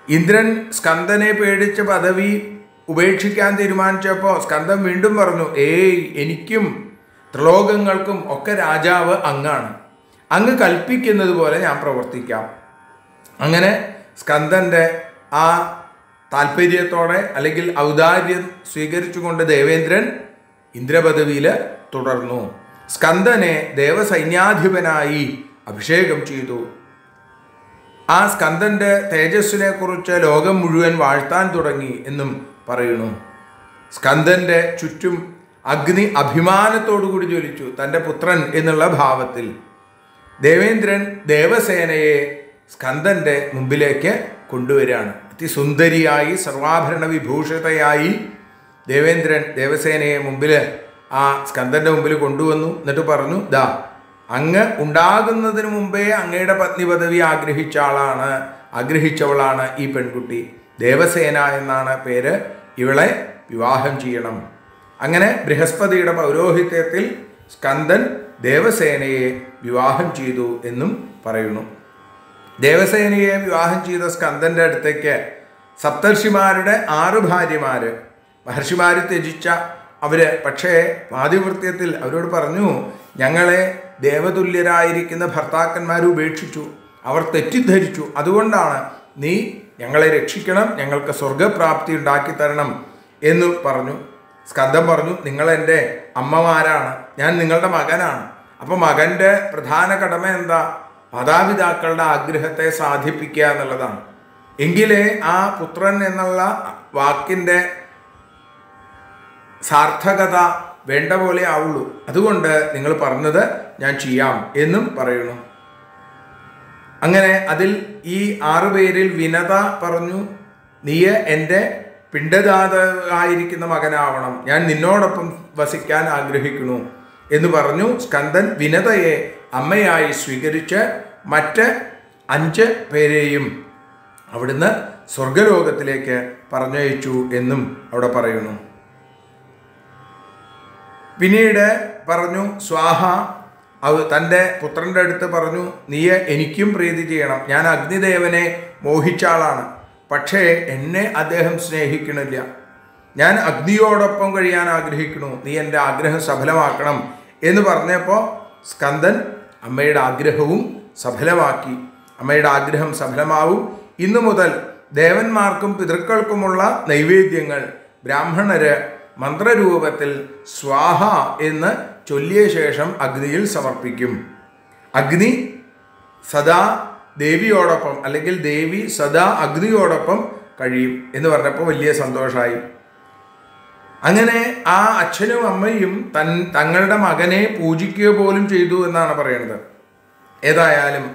ഇന്ദ്രൻ സ്കന്ദനെ പേടിച്ച് പദവി ഉപേക്ഷിക്കാൻ തീരുമാനിച്ചപ്പോൾ സ്കന്ദൻ വീണ്ടും പറഞ്ഞു ഏയ് എനിക്കും ത്രിലോകങ്ങൾക്കും ഒക്കെ രാജാവ് അങ്ങാണ് അങ്ങ് കൽപ്പിക്കുന്നത് പോലെ ഞാൻ പ്രവർത്തിക്കാം അങ്ങനെ സ്കന്ദൻ്റെ ആ താല്പര്യത്തോടെ അല്ലെങ്കിൽ ഔദാര്യം സ്വീകരിച്ചുകൊണ്ട് ദേവേന്ദ്രൻ ഇന്ദ്രപദവിയിൽ തുടർന്നു സ്കന്ദനെ ദേവസൈന്യാധിപനായി അഭിഷേകം ചെയ്തു ആ സ്കന്ദന്റെ തേജസ്സിനെ കുറിച്ച് ലോകം മുഴുവൻ വാഴ്ത്താൻ തുടങ്ങി എന്നും പറയുന്നു സ്കന്ദന്റെ ചുറ്റും അഗ്നി അഭിമാനത്തോടു കൂടി ജ്വലിച്ചു തൻ്റെ പുത്രൻ എന്നുള്ള ഭാവത്തിൽ ദേവേന്ദ്രൻ ദേവസേനയെ സ്കന്ദന്റെ മുമ്പിലേക്ക് കൊണ്ടുവരികയാണ് അതിസുന്ദരിയായി സർവാഭരണ വിഭൂഷിതയായി ദേവേന്ദ്രൻ ദേവസേനയെ മുമ്പിൽ ആ സ്കന്ദന്റെ മുമ്പിൽ കൊണ്ടുവന്നു എന്നിട്ട് പറഞ്ഞു ദാ അങ്ങ് ഉണ്ടാകുന്നതിന് മുമ്പേ അങ്ങയുടെ പത്നി പദവി ആഗ്രഹിച്ച ആളാണ് ആഗ്രഹിച്ചവളാണ് ഈ പെൺകുട്ടി ദേവസേന എന്നാണ് പേര് ഇവളെ വിവാഹം ചെയ്യണം അങ്ങനെ ബൃഹസ്പതിയുടെ പൗരോഹിത്യത്തിൽ സ്കന്ദൻ ദേവസേനയെ വിവാഹം ചെയ്തു എന്നും പറയുന്നു ദേവസേനയെ വിവാഹം ചെയ്ത സ്കന്ദന്റെ അടുത്തേക്ക് സപ്തർഷിമാരുടെ ആറ് ഭാര്യമാര് മഹർഷിമാര് ത്യജിച്ച അവര് പക്ഷേ പാതിവൃത്യത്തിൽ അവരോട് പറഞ്ഞു ഞങ്ങളെ ദേവതുല്യരായിരിക്കുന്ന ഭർത്താക്കന്മാർ ഉപേക്ഷിച്ചു അവർ തെറ്റിദ്ധരിച്ചു അതുകൊണ്ടാണ് നീ ഞങ്ങളെ രക്ഷിക്കണം ഞങ്ങൾക്ക് സ്വർഗപ്രാപ്തി ഉണ്ടാക്കി തരണം എന്ന് പറഞ്ഞു സ്കന്ദം പറഞ്ഞു നിങ്ങൾ എൻ്റെ അമ്മമാരാണ് ഞാൻ നിങ്ങളുടെ മകനാണ് അപ്പോൾ മകൻ്റെ പ്രധാന കടമ എന്താ മാതാപിതാക്കളുടെ ആഗ്രഹത്തെ സാധിപ്പിക്കുക എന്നുള്ളതാണ് എങ്കിലേ ആ പുത്രൻ എന്നുള്ള വാക്കിൻ്റെ സാർത്ഥകത വേണ്ട പോലെ ആവുള്ളൂ അതുകൊണ്ട് നിങ്ങൾ പറഞ്ഞത് ഞാൻ ചെയ്യാം എന്നും പറയുന്നു അങ്ങനെ അതിൽ ഈ ആറു പേരിൽ വിനത പറഞ്ഞു നീയ എൻ്റെ പിണ്ടദാതായിരിക്കുന്ന മകനാവണം ഞാൻ നിന്നോടൊപ്പം വസിക്കാൻ ആഗ്രഹിക്കുന്നു എന്ന് പറഞ്ഞു സ്കന്ദൻ വിനതയെ അമ്മയായി സ്വീകരിച്ച് മറ്റ് അഞ്ച് പേരെയും അവിടുന്ന് സ്വർഗലോകത്തിലേക്ക് പറഞ്ഞയച്ചു എന്നും അവിടെ പറയുന്നു പിന്നീട് പറഞ്ഞു സ്വാഹ അവ തൻ്റെ പുത്രൻ്റെ അടുത്ത് പറഞ്ഞു നീ എനിക്കും പ്രീതി ചെയ്യണം ഞാൻ അഗ്നിദേവനെ മോഹിച്ച ആളാണ് പക്ഷേ എന്നെ അദ്ദേഹം സ്നേഹിക്കണില്ല ഞാൻ അഗ്നിയോടൊപ്പം കഴിയാൻ ആഗ്രഹിക്കുന്നു നീ എൻ്റെ ആഗ്രഹം സഫലമാക്കണം എന്ന് പറഞ്ഞപ്പോൾ സ്കന്ദൻ അമ്മയുടെ ആഗ്രഹവും സഫലമാക്കി അമ്മയുടെ ആഗ്രഹം സഫലമാവും ഇന്നു മുതൽ ദേവന്മാർക്കും പിതൃക്കൾക്കുമുള്ള നൈവേദ്യങ്ങൾ ബ്രാഹ്മണര് മന്ത്രരൂപത്തിൽ സ്വാഹ എന്ന് ചൊല്ലിയ ശേഷം അഗ്നിയിൽ സമർപ്പിക്കും അഗ്നി സദാ ദേവിയോടൊപ്പം അല്ലെങ്കിൽ ദേവി സദാ അഗ്നിയോടൊപ്പം കഴിയും എന്ന് പറഞ്ഞപ്പോൾ വലിയ സന്തോഷമായി അങ്ങനെ ആ അച്ഛനും അമ്മയും തൻ തങ്ങളുടെ മകനെ പൂജിക്കുക പോലും ചെയ്തു എന്നാണ് പറയുന്നത് ഏതായാലും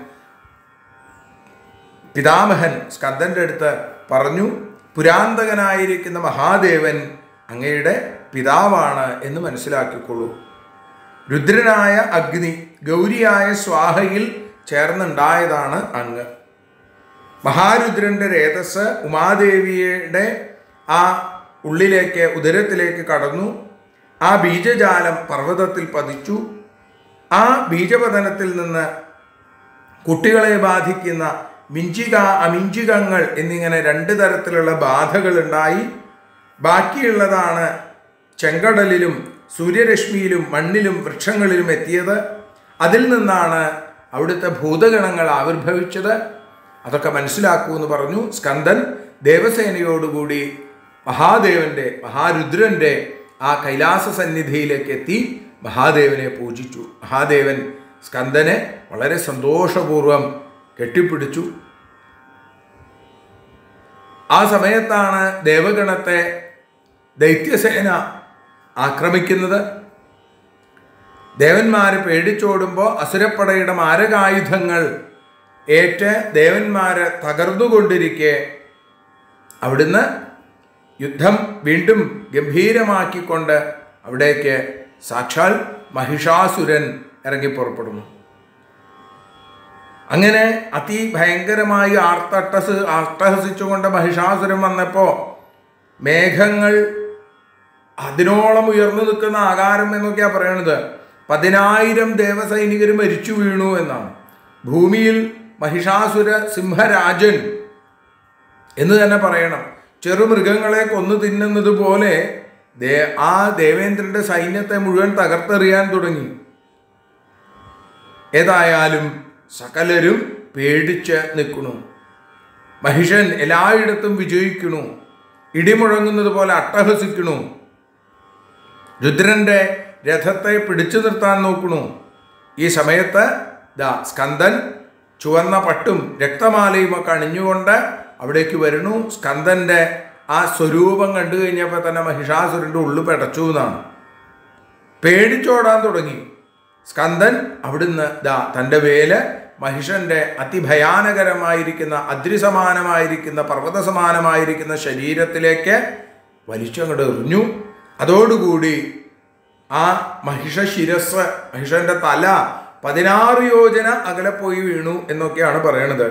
പിതാമഹൻ സ്കന്ദന്റെ അടുത്ത് പറഞ്ഞു പുരാന്തകനായിരിക്കുന്ന മഹാദേവൻ അങ്ങയുടെ പിതാവാണ് എന്ന് മനസ്സിലാക്കിക്കൊള്ളൂ രുദ്രനായ അഗ്നി ഗൗരിയായ സ്വാഹയിൽ ചേർന്നുണ്ടായതാണ് അങ്ങ് മഹാരുദ്രന്റെ രേതസ് ഉമാദേവിയുടെ ആ ഉള്ളിലേക്ക് ഉദരത്തിലേക്ക് കടന്നു ആ ബീജജാലം പർവ്വതത്തിൽ പതിച്ചു ആ ബീജപതനത്തിൽ നിന്ന് കുട്ടികളെ ബാധിക്കുന്ന മിഞ്ചിക അമിഞ്ചികങ്ങൾ എന്നിങ്ങനെ രണ്ട് തരത്തിലുള്ള ബാധകൾ ഉണ്ടായി ബാക്കിയുള്ളതാണ് ചെങ്കടലിലും സൂര്യരശ്മിയിലും മണ്ണിലും വൃക്ഷങ്ങളിലും എത്തിയത് അതിൽ നിന്നാണ് അവിടുത്തെ ഭൂതഗണങ്ങൾ ആവിർഭവിച്ചത് അതൊക്കെ മനസ്സിലാക്കൂ എന്ന് പറഞ്ഞു സ്കന്ദൻ ദേവസേനയോടുകൂടി മഹാദേവന്റെ മഹാരുദ്രന്റെ ആ കൈലാസ സന്നിധിയിലേക്ക് എത്തി മഹാദേവനെ പൂജിച്ചു മഹാദേവൻ സ്കന്ദനെ വളരെ സന്തോഷപൂർവം കെട്ടിപ്പിടിച്ചു ആ സമയത്താണ് ദേവഗണത്തെ ദൈത്യസേന ആക്രമിക്കുന്നത് ദേവന്മാരെ പേടിച്ചോടുമ്പോൾ അസുരപ്പടയുടെ മാരകായുധങ്ങൾ ഏറ്റ് ദേവന്മാരെ തകർന്നുകൊണ്ടിരിക്കെ അവിടുന്ന് യുദ്ധം വീണ്ടും ഗംഭീരമാക്കിക്കൊണ്ട് അവിടേക്ക് സാക്ഷാൽ മഹിഷാസുരൻ ഇറങ്ങി പുറപ്പെടുന്നു അങ്ങനെ അതിഭയങ്കരമായി ആർത്തട്ടസ് ആർത്തഹസിച്ചുകൊണ്ട് മഹിഷാസുരൻ വന്നപ്പോൾ മേഘങ്ങൾ അതിനോളം ഉയർന്നു നിൽക്കുന്ന ആകാരം എന്നൊക്കെയാ പറയണത് പതിനായിരം ദേവസൈനികർ മരിച്ചു വീണു എന്നാണ് ഭൂമിയിൽ മഹിഷാസുര സിംഹരാജൻ എന്ന് തന്നെ പറയണം ചെറുമൃഗങ്ങളെ കൊന്നു തിന്നുന്നത് പോലെ ദേ ആ ദേവേന്ദ്രന്റെ സൈന്യത്തെ മുഴുവൻ തകർത്തെറിയാൻ തുടങ്ങി ഏതായാലും സകലരും പേടിച്ച് നിൽക്കണു മഹിഷൻ എല്ലായിടത്തും വിജയിക്കണു ഇടിമുഴങ്ങുന്നത് പോലെ അട്ടഹസിക്കണു രുദ്രന്റെ രഥത്തെ പിടിച്ചു നിർത്താൻ നോക്കണു ഈ സമയത്ത് ദാ സ്കന്ദൻ ചുവന്ന പട്ടും രക്തമാലയും ഒക്കെ അണിഞ്ഞുകൊണ്ട് അവിടേക്ക് വരുന്നു സ്കന്ദന്റെ ആ സ്വരൂപം കണ്ടു കഴിഞ്ഞപ്പോൾ തന്നെ മഹിഷാസുരന്റെ ഉള്ളു പെടച്ചു എന്നാണ് പേടിച്ചോടാൻ തുടങ്ങി സ്കന്ദൻ അവിടുന്ന് ദാ തൻ്റെ വേല് മഹിഷന്റെ അതിഭയാനകരമായിരിക്കുന്ന അദ്രിസമാനമായിരിക്കുന്ന പർവ്വത സമാനമായിരിക്കുന്ന ശരീരത്തിലേക്ക് വലിച്ചങ്ങോട്ട് എറിഞ്ഞു അതോടുകൂടി ആ മഹിഷ ശിരസ് മഹിഷന്റെ തല പതിനാറ് യോജന അകലെ പോയി വീണു എന്നൊക്കെയാണ് പറയണത്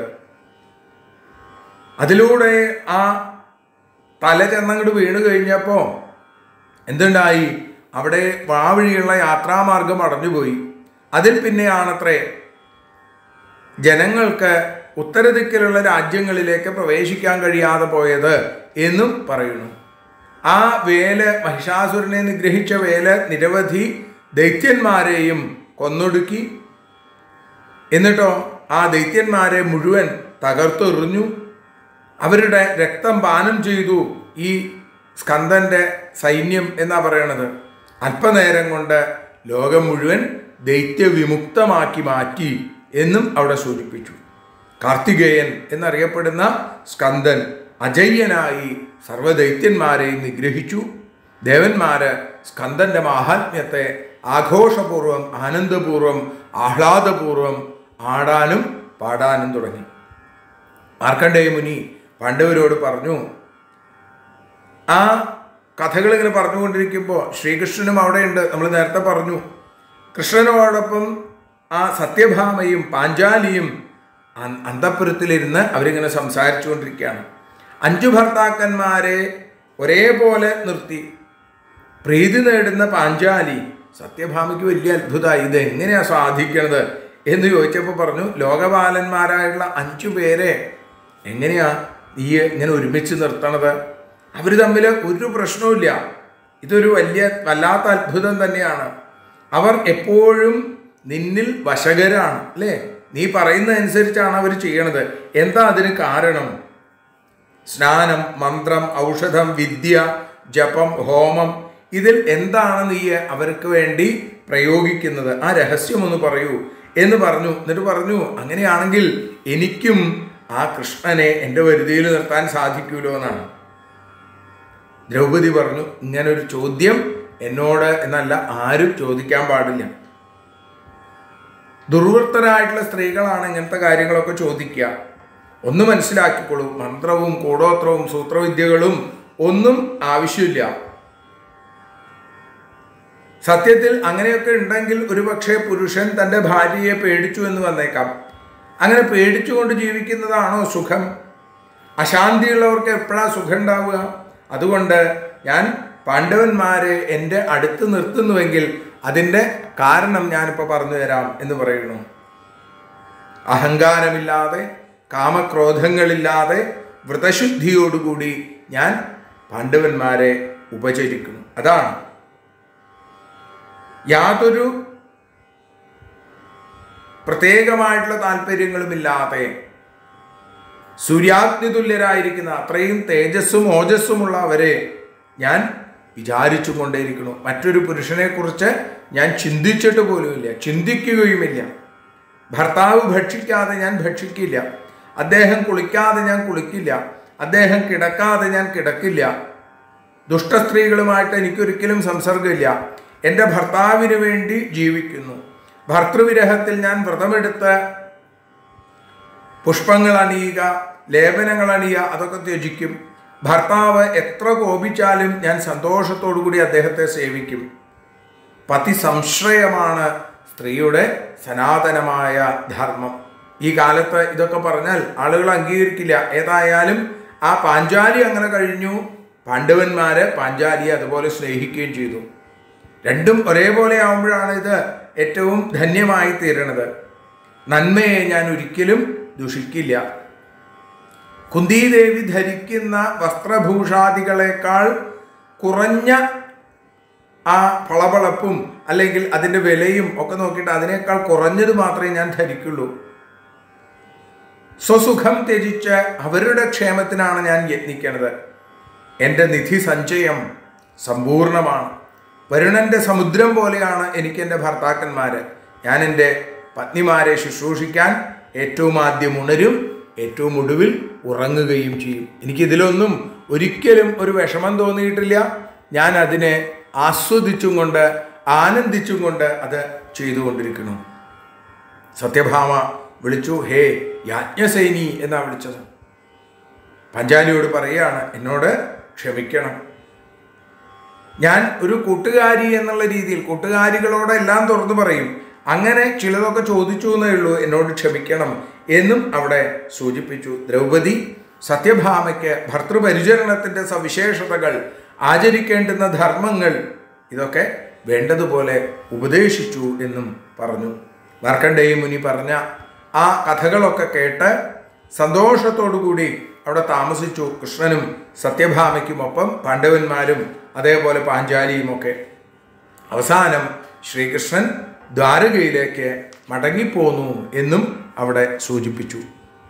അതിലൂടെ ആ തല ചെന്നങ്ങോട്ട് വീണ് കഴിഞ്ഞപ്പോൾ എന്തുണ്ടായി അവിടെ വാവഴിയുള്ള യാത്രാമാർഗം അടഞ്ഞുപോയി അതിൽ പിന്നെയാണത്രേ ജനങ്ങൾക്ക് ഉത്തരദിക്കിലുള്ള രാജ്യങ്ങളിലേക്ക് പ്രവേശിക്കാൻ കഴിയാതെ പോയത് എന്നും പറയുന്നു ആ വേല് മഹിഷാസുരനെ നിഗ്രഹിച്ച വേല് നിരവധി ദൈത്യന്മാരെയും കൊന്നൊടുക്കി എന്നിട്ടോ ആ ദൈത്യന്മാരെ മുഴുവൻ തകർത്തെറിഞ്ഞു അവരുടെ രക്തം പാനം ചെയ്തു ഈ സ്കന്ദന്റെ സൈന്യം എന്നാ പറയണത് അല്പനേരം കൊണ്ട് ലോകം മുഴുവൻ ദൈത്യവിമുക്തമാക്കി മാറ്റി എന്നും അവിടെ സൂചിപ്പിച്ചു കാർത്തികേയൻ എന്നറിയപ്പെടുന്ന സ്കന്ദൻ അജയ്യനായി സർവ്വദൈത്യന്മാരെയും നിഗ്രഹിച്ചു ദേവന്മാര് സ്കന്ദന്റെ മാഹാത്മ്യത്തെ ആഘോഷപൂർവം ആനന്ദപൂർവം ആഹ്ലാദപൂർവം ആടാനും പാടാനും തുടങ്ങി മാർക്കണ്ഡേയ മുനി പാണ്ഡവരോട് പറഞ്ഞു ആ കഥകൾ ഇങ്ങനെ പറഞ്ഞുകൊണ്ടിരിക്കുമ്പോൾ ശ്രീകൃഷ്ണനും അവിടെയുണ്ട് നമ്മൾ നേരത്തെ പറഞ്ഞു കൃഷ്ണനോടൊപ്പം ആ സത്യഭാമയും പാഞ്ചാലിയും അ- അന്തഃപുരത്തിലിരുന്ന് അവരിങ്ങനെ സംസാരിച്ചുകൊണ്ടിരിക്കുകയാണ് അഞ്ചു ഭർത്താക്കന്മാരെ ഒരേപോലെ നിർത്തി പ്രീതി നേടുന്ന പാഞ്ചാലി സത്യഭാമയ്ക്ക് വലിയ അത്ഭുതമായി ഇത് എങ്ങനെയാ സാധിക്കണത് എന്ന് ചോദിച്ചപ്പോൾ പറഞ്ഞു ലോകപാലന്മാരായുള്ള അഞ്ചു പേരെ എങ്ങനെയാ ഈ ഇങ്ങനെ ഒരുമിച്ച് നിർത്തണത് അവർ തമ്മിൽ ഒരു പ്രശ്നവുമില്ല ഇതൊരു വലിയ വല്ലാത്ത അത്ഭുതം തന്നെയാണ് അവർ എപ്പോഴും നിന്നിൽ വശകരാണ് അല്ലേ നീ പറയുന്നതനുസരിച്ചാണ് അവർ ചെയ്യണത് എന്താ അതിന് കാരണം സ്നാനം മന്ത്രം ഔഷധം വിദ്യ ജപം ഹോമം ഇതിൽ എന്താണ് നീ അവർക്ക് വേണ്ടി പ്രയോഗിക്കുന്നത് ആ രഹസ്യം ഒന്ന് പറയൂ എന്ന് പറഞ്ഞു എന്നിട്ട് പറഞ്ഞു അങ്ങനെയാണെങ്കിൽ എനിക്കും ആ കൃഷ്ണനെ എൻ്റെ വരുതിയിൽ നിർത്താൻ സാധിക്കൂലോ എന്നാണ് ദ്രൗപദി പറഞ്ഞു ഇങ്ങനൊരു ചോദ്യം എന്നോട് എന്നല്ല ആരും ചോദിക്കാൻ പാടില്ല ദുർവൃത്തരായിട്ടുള്ള സ്ത്രീകളാണ് ഇങ്ങനത്തെ കാര്യങ്ങളൊക്കെ ചോദിക്കുക ഒന്ന് മനസ്സിലാക്കിക്കോളൂ മന്ത്രവും കൂടോത്രവും സൂത്രവിദ്യകളും ഒന്നും ആവശ്യമില്ല സത്യത്തിൽ അങ്ങനെയൊക്കെ ഉണ്ടെങ്കിൽ ഒരുപക്ഷെ പുരുഷൻ തൻ്റെ ഭാര്യയെ പേടിച്ചു എന്ന് വന്നേക്കാം അങ്ങനെ പേടിച്ചുകൊണ്ട് ജീവിക്കുന്നതാണോ സുഖം അശാന്തിയുള്ളവർക്ക് എപ്പോഴാണ് സുഖം ഉണ്ടാവുക അതുകൊണ്ട് ഞാൻ പാണ്ഡവന്മാരെ എൻ്റെ അടുത്ത് നിർത്തുന്നുവെങ്കിൽ അതിൻ്റെ കാരണം ഞാനിപ്പോൾ പറഞ്ഞു തരാം എന്ന് പറയുന്നു അഹങ്കാരമില്ലാതെ കാമക്രോധങ്ങളില്ലാതെ വ്രതശുദ്ധിയോടുകൂടി ഞാൻ പാണ്ഡവന്മാരെ ഉപചരിക്കുന്നു അതാണ് യാതൊരു പ്രത്യേകമായിട്ടുള്ള താല്പര്യങ്ങളുമില്ലാതെ സൂര്യാഗ്നി തുല്യരായിരിക്കുന്ന അത്രയും തേജസ്സും ഓജസ്സുമുള്ള അവരെ ഞാൻ വിചാരിച്ചു കൊണ്ടേയിരിക്കുന്നു മറ്റൊരു പുരുഷനെക്കുറിച്ച് ഞാൻ ചിന്തിച്ചിട്ട് പോലുമില്ല ചിന്തിക്കുകയുമില്ല ഭർത്താവ് ഭക്ഷിക്കാതെ ഞാൻ ഭക്ഷിക്കില്ല അദ്ദേഹം കുളിക്കാതെ ഞാൻ കുളിക്കില്ല അദ്ദേഹം കിടക്കാതെ ഞാൻ കിടക്കില്ല ദുഷ്ടസ്ത്രീകളുമായിട്ട് എനിക്കൊരിക്കലും സംസർഗമില്ല എൻ്റെ ഭർത്താവിന് വേണ്ടി ജീവിക്കുന്നു ഭർത്തൃവിരഹത്തിൽ ഞാൻ വ്രതമെടുത്ത് പുഷ്പങ്ങൾ അണിയുക ലേപനങ്ങൾ അണിയുക അതൊക്കെ ത്യജിക്കും ഭർത്താവ് എത്ര കോപിച്ചാലും ഞാൻ സന്തോഷത്തോടു കൂടി അദ്ദേഹത്തെ സേവിക്കും പതി സംശ്രയമാണ് സ്ത്രീയുടെ സനാതനമായ ധർമ്മം ഈ കാലത്ത് ഇതൊക്കെ പറഞ്ഞാൽ ആളുകൾ അംഗീകരിക്കില്ല ഏതായാലും ആ പാഞ്ചാലി അങ്ങനെ കഴിഞ്ഞു പാണ്ഡവന്മാര് പാഞ്ചാലിയെ അതുപോലെ സ്നേഹിക്കുകയും ചെയ്തു രണ്ടും ഒരേപോലെ ആവുമ്പോഴാണ് ഇത് ഏറ്റവും ധന്യമായി തീരണത് നന്മയെ ഞാൻ ഒരിക്കലും ദുഷിക്കില്ല കുന്തിദേവി ധരിക്കുന്ന വസ്ത്രഭൂഷാദികളെക്കാൾ കുറഞ്ഞ ആ പളപളപ്പും അല്ലെങ്കിൽ അതിൻ്റെ വിലയും ഒക്കെ നോക്കിയിട്ട് അതിനേക്കാൾ കുറഞ്ഞത് മാത്രമേ ഞാൻ ധരിക്കുള്ളൂ സ്വസുഖം ത്യജിച്ച് അവരുടെ ക്ഷേമത്തിനാണ് ഞാൻ യത്നിക്കുന്നത് എൻ്റെ നിധി സഞ്ചയം സമ്പൂർണമാണ് വരുണന്റെ സമുദ്രം പോലെയാണ് എനിക്ക് എൻ്റെ ഭർത്താക്കന്മാർ ഞാൻ എൻ്റെ പത്നിമാരെ ശുശ്രൂഷിക്കാൻ ഏറ്റവും ആദ്യം ഉണരും ഏറ്റവും ഒടുവിൽ ഉറങ്ങുകയും ചെയ്യും എനിക്കിതിലൊന്നും ഒരിക്കലും ഒരു വിഷമം തോന്നിയിട്ടില്ല ഞാൻ അതിനെ ആസ്വദിച്ചും കൊണ്ട് ആനന്ദിച്ചും കൊണ്ട് അത് ചെയ്തുകൊണ്ടിരിക്കുന്നു സത്യഭാമ വിളിച്ചു ഹേ യാജ്ഞസേനി എന്നാ വിളിച്ചത് പഞ്ചാലിയോട് പറയുകയാണ് എന്നോട് ക്ഷമിക്കണം ഞാൻ ഒരു കൂട്ടുകാരി എന്നുള്ള രീതിയിൽ കൂട്ടുകാരികളോട് എല്ലാം തുറന്നു പറയും അങ്ങനെ ചിലതൊക്കെ ചോദിച്ചു എന്നേ ഉള്ളൂ എന്നോട് ക്ഷമിക്കണം എന്നും അവിടെ സൂചിപ്പിച്ചു ദ്രൗപദി സത്യഭാമയ്ക്ക് ഭർത്തൃപരിചരണത്തിന്റെ സവിശേഷതകൾ ആചരിക്കേണ്ടുന്ന ധർമ്മങ്ങൾ ഇതൊക്കെ വേണ്ടതുപോലെ ഉപദേശിച്ചു എന്നും പറഞ്ഞു മാർക്കണ്ഡേയ മുനി പറഞ്ഞ ആ കഥകളൊക്കെ കേട്ട് സന്തോഷത്തോടുകൂടി അവിടെ താമസിച്ചു കൃഷ്ണനും സത്യഭാമയ്ക്കുമൊപ്പം പാണ്ഡവന്മാരും അതേപോലെ പാഞ്ചാലിയുമൊക്കെ അവസാനം ശ്രീകൃഷ്ണൻ ദ്വാരകയിലേക്ക് മടങ്ങിപ്പോന്നു എന്നും അവിടെ സൂചിപ്പിച്ചു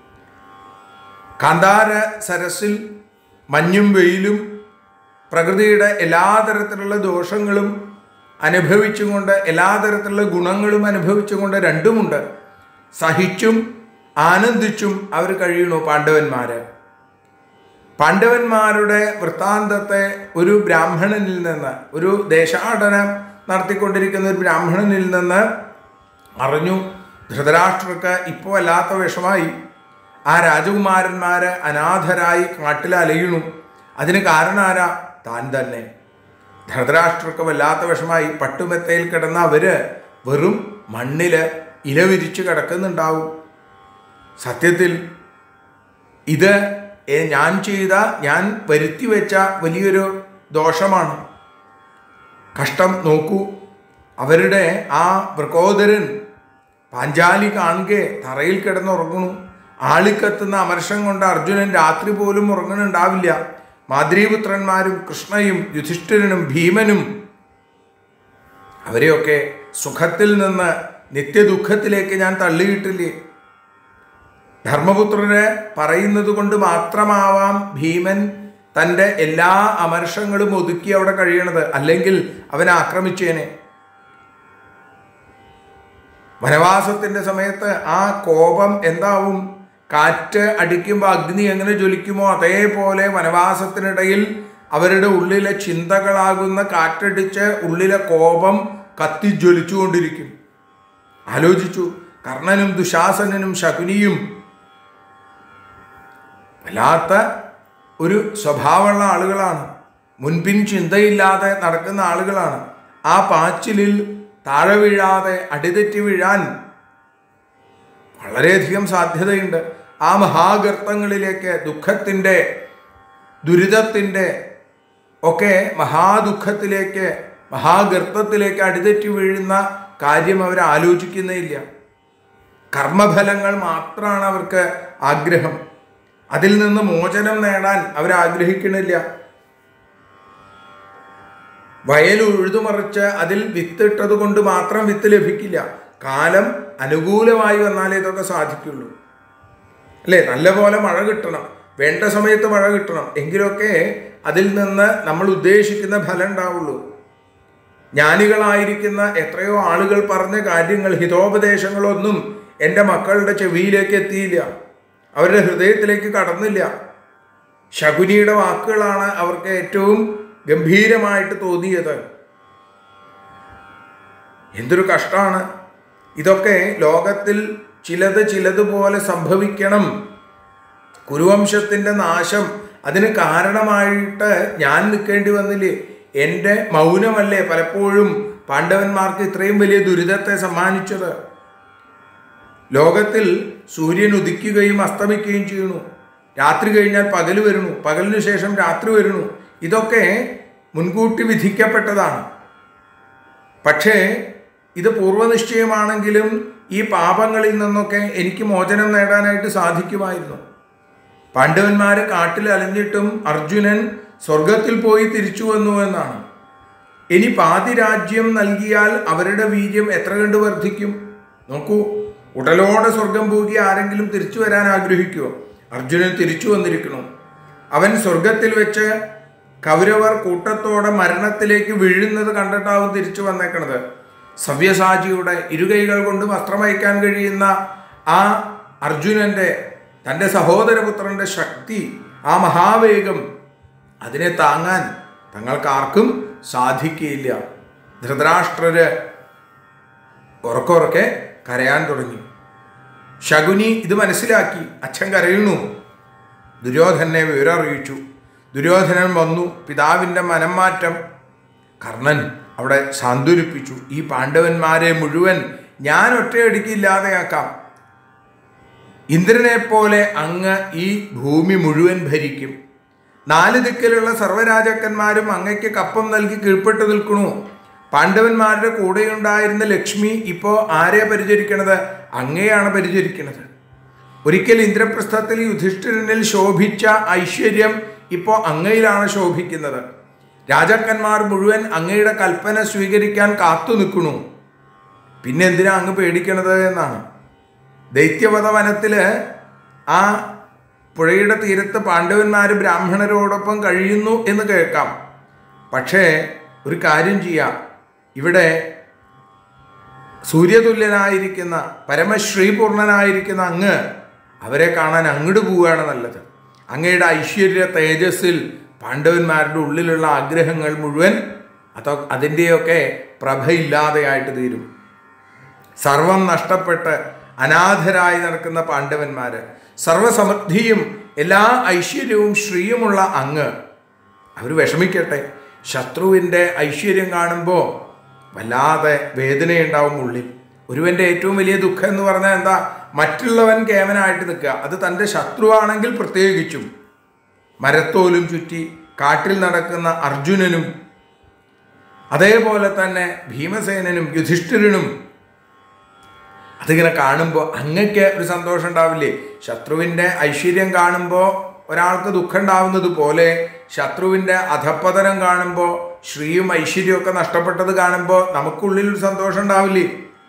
കാന്താര സരസിൽ മഞ്ഞും വെയിലും പ്രകൃതിയുടെ എല്ലാ തരത്തിലുള്ള ദോഷങ്ങളും അനുഭവിച്ചുകൊണ്ട് എല്ലാ തരത്തിലുള്ള ഗുണങ്ങളും അനുഭവിച്ചുകൊണ്ട് രണ്ടുമുണ്ട് സഹിച്ചും ആനന്ദിച്ചും അവർ കഴിയണു പാണ്ഡവന്മാര് പാണ്ഡവന്മാരുടെ വൃത്താന്തത്തെ ഒരു ബ്രാഹ്മണനിൽ നിന്ന് ഒരു ദേശാടനം നടത്തിക്കൊണ്ടിരിക്കുന്ന ഒരു ബ്രാഹ്മണനിൽ നിന്ന് അറിഞ്ഞു ധൃതരാഷ്ട്രക്ക് ഇപ്പോൾ വല്ലാത്ത വിഷമായി ആ രാജകുമാരന്മാര് അനാഥരായി കാട്ടിൽ അലയണു അതിന് കാരണം ആരാ താൻ തന്നെ ധൃതരാഷ്ട്രക്ക് വല്ലാത്ത വിഷമായി പട്ടുമെത്തയിൽ കിടന്ന അവര് വെറും മണ്ണില് ഇല വിരിച്ച് കിടക്കുന്നുണ്ടാവും സത്യത്തിൽ ഇത് ഏ, ഞാൻ ചെയ്ത ഞാൻ വരുത്തി വെച്ച വലിയൊരു ദോഷമാണ് കഷ്ടം നോക്കൂ അവരുടെ ആ വൃക്കോദരൻ പാഞ്ചാലി കാണുകെ തറയിൽ കിടന്നുറങ്ങണു ആളിക്കത്തുന്ന അമർഷം കൊണ്ട് അർജുനൻ രാത്രി പോലും ഉറങ്ങുന്നുണ്ടാവില്ല മാദ്രീപുത്രന്മാരും കൃഷ്ണയും യുധിഷ്ഠിരനും ഭീമനും അവരെയൊക്കെ സുഖത്തിൽ നിന്ന് നിത്യദുഃഖത്തിലേക്ക് ഞാൻ തള്ളിയിട്ടില്ലേ ധർമ്മപുത്രന് പറയുന്നത് കൊണ്ട് മാത്രമാവാം ഭീമൻ തൻ്റെ എല്ലാ അമർഷങ്ങളും ഒതുക്കി അവിടെ കഴിയണത് അല്ലെങ്കിൽ അവൻ ആക്രമിച്ചേനെ വനവാസത്തിന്റെ സമയത്ത് ആ കോപം എന്താവും കാറ്റ് അടിക്കുമ്പോൾ അഗ്നി എങ്ങനെ ജ്വലിക്കുമോ അതേപോലെ വനവാസത്തിനിടയിൽ അവരുടെ ഉള്ളിലെ ചിന്തകളാകുന്ന കാറ്റടിച്ച് ഉള്ളിലെ കോപം കത്തി ജ്വലിച്ചുകൊണ്ടിരിക്കും ആലോചിച്ചു കർണനും ദുശാസനനും ശകുനിയും വല്ലാത്ത ഒരു സ്വഭാവമുള്ള ആളുകളാണ് മുൻപിൻ ചിന്തയില്ലാതെ നടക്കുന്ന ആളുകളാണ് ആ പാച്ചിലിൽ താഴെ വീഴാതെ അടിതെറ്റി വീഴാൻ വളരെയധികം സാധ്യതയുണ്ട് ആ മഹാഗർത്തങ്ങളിലേക്ക് ദുഃഖത്തിൻ്റെ ദുരിതത്തിൻ്റെ ഒക്കെ മഹാദുഃഖത്തിലേക്ക് മഹാഗർത്തത്തിലേക്ക് അടിതെറ്റി വീഴുന്ന കാര്യം അവർ ആലോചിക്കുന്നേയില്ല കർമ്മഫലങ്ങൾ മാത്രമാണ് അവർക്ക് ആഗ്രഹം അതിൽ നിന്ന് മോചനം നേടാൻ അവർ ആഗ്രഹിക്കണില്ല വയൽ ഉഴുതുമറിച്ച് അതിൽ വിത്തിട്ടത് കൊണ്ട് മാത്രം വിത്ത് ലഭിക്കില്ല കാലം അനുകൂലമായി വന്നാലേ ഇതൊക്കെ സാധിക്കുള്ളൂ അല്ലേ നല്ലപോലെ മഴ കിട്ടണം വേണ്ട സമയത്ത് മഴ കിട്ടണം എങ്കിലൊക്കെ അതിൽ നിന്ന് നമ്മൾ ഉദ്ദേശിക്കുന്ന ഫലം ഉണ്ടാവുള്ളൂ ജ്ഞാനികളായിരിക്കുന്ന എത്രയോ ആളുകൾ പറഞ്ഞ കാര്യങ്ങൾ ഹിതോപദേശങ്ങളൊന്നും എൻ്റെ മക്കളുടെ ചെവിയിലേക്ക് എത്തിയില്ല അവരുടെ ഹൃദയത്തിലേക്ക് കടന്നില്ല ശകുനിയുടെ വാക്കുകളാണ് അവർക്ക് ഏറ്റവും ഗംഭീരമായിട്ട് തോന്നിയത് എന്തൊരു കഷ്ടമാണ് ഇതൊക്കെ ലോകത്തിൽ ചിലത് ചിലതുപോലെ സംഭവിക്കണം കുരുവംശത്തിൻ്റെ നാശം അതിന് കാരണമായിട്ട് ഞാൻ നിൽക്കേണ്ടി വന്നില്ലേ എൻ്റെ മൗനമല്ലേ പലപ്പോഴും പാണ്ഡവന്മാർക്ക് ഇത്രയും വലിയ ദുരിതത്തെ സമ്മാനിച്ചത് ലോകത്തിൽ സൂര്യൻ ഉദിക്കുകയും അസ്തമിക്കുകയും ചെയ്യുന്നു രാത്രി കഴിഞ്ഞാൽ പകൽ വരുന്നു പകലിന് ശേഷം രാത്രി വരുന്നു ഇതൊക്കെ മുൻകൂട്ടി വിധിക്കപ്പെട്ടതാണ് പക്ഷേ ഇത് പൂർവ്വനിശ്ചയമാണെങ്കിലും ഈ പാപങ്ങളിൽ നിന്നൊക്കെ എനിക്ക് മോചനം നേടാനായിട്ട് സാധിക്കുമായിരുന്നു പാണ്ഡവന്മാര് കാട്ടിൽ അലഞ്ഞിട്ടും അർജുനൻ സ്വർഗത്തിൽ പോയി തിരിച്ചു വന്നു എന്നാണ് ഇനി പാതി രാജ്യം നൽകിയാൽ അവരുടെ വീര്യം എത്ര കണ്ട് വർദ്ധിക്കും നോക്കൂ ഉടലോടെ സ്വർഗം പോകി ആരെങ്കിലും തിരിച്ചു വരാൻ ആഗ്രഹിക്കുമോ അർജുനൻ തിരിച്ചു വന്നിരിക്കണു അവൻ സ്വർഗത്തിൽ വെച്ച് കൗരവർ കൂട്ടത്തോടെ മരണത്തിലേക്ക് വീഴുന്നത് കണ്ടിട്ടാവും തിരിച്ചു വന്നേക്കണത് സവ്യസാചിയുടെ ഇരുകൈകൾ കൊണ്ട് വസ്ത്രമയക്കാൻ കഴിയുന്ന ആ അർജുനന്റെ തൻ്റെ സഹോദരപുത്രന്റെ ശക്തി ആ മഹാവേഗം അതിനെ താങ്ങാൻ തങ്ങൾക്കാർക്കും സാധിക്കുകയില്ല ധൃതരാഷ്ട്രര് ഉറക്കുറക്കെ കരയാൻ തുടങ്ങി ശകുനി ഇത് മനസ്സിലാക്കി അച്ഛൻ കരയുന്നു ദുര്യോധനെ വിവരം അറിയിച്ചു ദുര്യോധനൻ വന്നു പിതാവിൻ്റെ മനംമാറ്റം കർണൻ അവിടെ സാന്ത്വനിപ്പിച്ചു ഈ പാണ്ഡവന്മാരെ മുഴുവൻ ഞാൻ ഒറ്റയടിക്ക് ഇല്ലാതെയാക്കാം ഇന്ദ്രനെ പോലെ അങ്ങ് ഈ ഭൂമി മുഴുവൻ ഭരിക്കും നാല് ദിക്കിലുള്ള സർവ്വരാജാക്കന്മാരും അങ്ങയ്ക്ക് കപ്പം നൽകി കീഴ്പ്പെട്ട് നിൽക്കണു പാണ്ഡവന്മാരുടെ കൂടെയുണ്ടായിരുന്ന ലക്ഷ്മി ഇപ്പോൾ ആരെയാ പരിചരിക്കണത് അങ്ങയെയാണ് പരിചരിക്കുന്നത് ഒരിക്കൽ ഇന്ദ്രപ്രസ്ഥത്തിൽ യുധിഷ്ഠിരനിൽ ശോഭിച്ച ഐശ്വര്യം ഇപ്പോൾ അങ്ങയിലാണ് ശോഭിക്കുന്നത് രാജാക്കന്മാർ മുഴുവൻ അങ്ങയുടെ കൽപ്പന സ്വീകരിക്കാൻ കാത്തു നിൽക്കണു പിന്നെ എന്തിനാ അങ്ങ് പേടിക്കണത് എന്നാണ് ദൈത്യവധ വനത്തില് ആ പുഴയുടെ തീരത്ത് പാണ്ഡവന്മാർ ബ്രാഹ്മണരോടൊപ്പം കഴിയുന്നു എന്ന് കേൾക്കാം പക്ഷേ ഒരു കാര്യം ചെയ്യാം ഇവിടെ സൂര്യതുല്യനായിരിക്കുന്ന പരമശ്രീപൂർണനായിരിക്കുന്ന അങ്ങ് അവരെ കാണാൻ അങ്ങോട്ട് പോവുകയാണ് നല്ലത് അങ്ങയുടെ ഐശ്വര്യ തേജസ്സിൽ പാണ്ഡവന്മാരുടെ ഉള്ളിലുള്ള ആഗ്രഹങ്ങൾ മുഴുവൻ അതോ അതിൻ്റെയൊക്കെ പ്രഭയില്ലാതെയായിട്ട് തീരും സർവം നഷ്ടപ്പെട്ട് അനാഥരായി നടക്കുന്ന പാണ്ഡവന്മാര് സർവസമൃദ്ധിയും എല്ലാ ഐശ്വര്യവും ശ്രീയുമുള്ള അങ്ങ് അവർ വിഷമിക്കട്ടെ ശത്രുവിൻ്റെ ഐശ്വര്യം കാണുമ്പോൾ വല്ലാതെ വേദനയുണ്ടാവും ഉള്ളിൽ ഒരുവൻ്റെ ഏറ്റവും വലിയ ദുഃഖം എന്ന് പറഞ്ഞാൽ എന്താ മറ്റുള്ളവൻ കേവനായിട്ട് നിൽക്കുക അത് തൻ്റെ ശത്രുവാണെങ്കിൽ പ്രത്യേകിച്ചും മരത്തോലും ചുറ്റി കാട്ടിൽ നടക്കുന്ന അർജുനനും അതേപോലെ തന്നെ ഭീമസേനനും യുധിഷ്ഠിരനും അതിങ്ങനെ കാണുമ്പോൾ അങ്ങക്ക് ഒരു സന്തോഷം ഉണ്ടാവില്ലേ ശത്രുവിൻ്റെ ഐശ്വര്യം കാണുമ്പോൾ ഒരാൾക്ക് ദുഃഖം ഉണ്ടാവുന്നത് പോലെ ശത്രുവിൻ്റെ അധപ്പതനം കാണുമ്പോൾ ശ്രീയും ഐശ്വര്യവും ഒക്കെ നഷ്ടപ്പെട്ടത് കാണുമ്പോൾ നമുക്കുള്ളിൽ ഒരു സന്തോഷം ഉണ്ടാവില്ലേ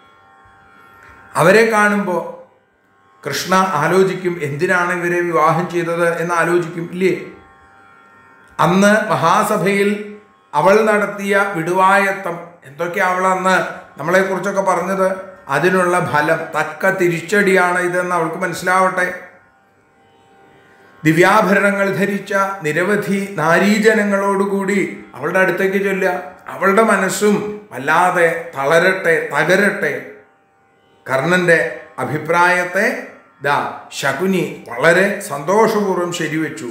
അവരെ കാണുമ്പോൾ കൃഷ്ണ ആലോചിക്കും എന്തിനാണ് ഇവരെ വിവാഹം ചെയ്തത് എന്ന് ആലോചിക്കും ഇല്ലേ അന്ന് മഹാസഭയിൽ അവൾ നടത്തിയ വിടുവായത്തം എന്തൊക്കെയാ അവൾ അന്ന് നമ്മളെക്കുറിച്ചൊക്കെ പറഞ്ഞത് അതിനുള്ള ഫലം തക്ക തിരിച്ചടിയാണ് ഇതെന്ന് അവൾക്ക് മനസ്സിലാവട്ടെ ദിവ്യാഭരണങ്ങൾ ധരിച്ച നിരവധി നാരീജനങ്ങളോടുകൂടി അവളുടെ അടുത്തേക്ക് ചൊല്ലുക അവളുടെ മനസ്സും വല്ലാതെ തളരട്ടെ തകരട്ടെ കർണന്റെ അഭിപ്രായത്തെ ദാ ശകുനി വളരെ സന്തോഷപൂർവ്വം ശരിവെച്ചു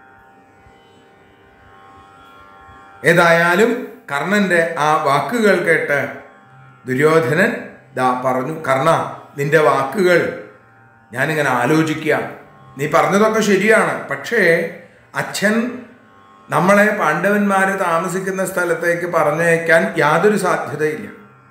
ഏതായാലും കർണന്റെ ആ വാക്കുകൾ കേട്ട് ദുര്യോധനൻ ദാ പറഞ്ഞു കർണ നിന്റെ വാക്കുകൾ ഞാനിങ്ങനെ ആലോചിക്കുക നീ പറഞ്ഞതൊക്കെ ശരിയാണ് പക്ഷേ അച്ഛൻ നമ്മളെ പാണ്ഡവന്മാർ താമസിക്കുന്ന സ്ഥലത്തേക്ക് പറഞ്ഞയക്കാൻ യാതൊരു സാധ്യതയില്ല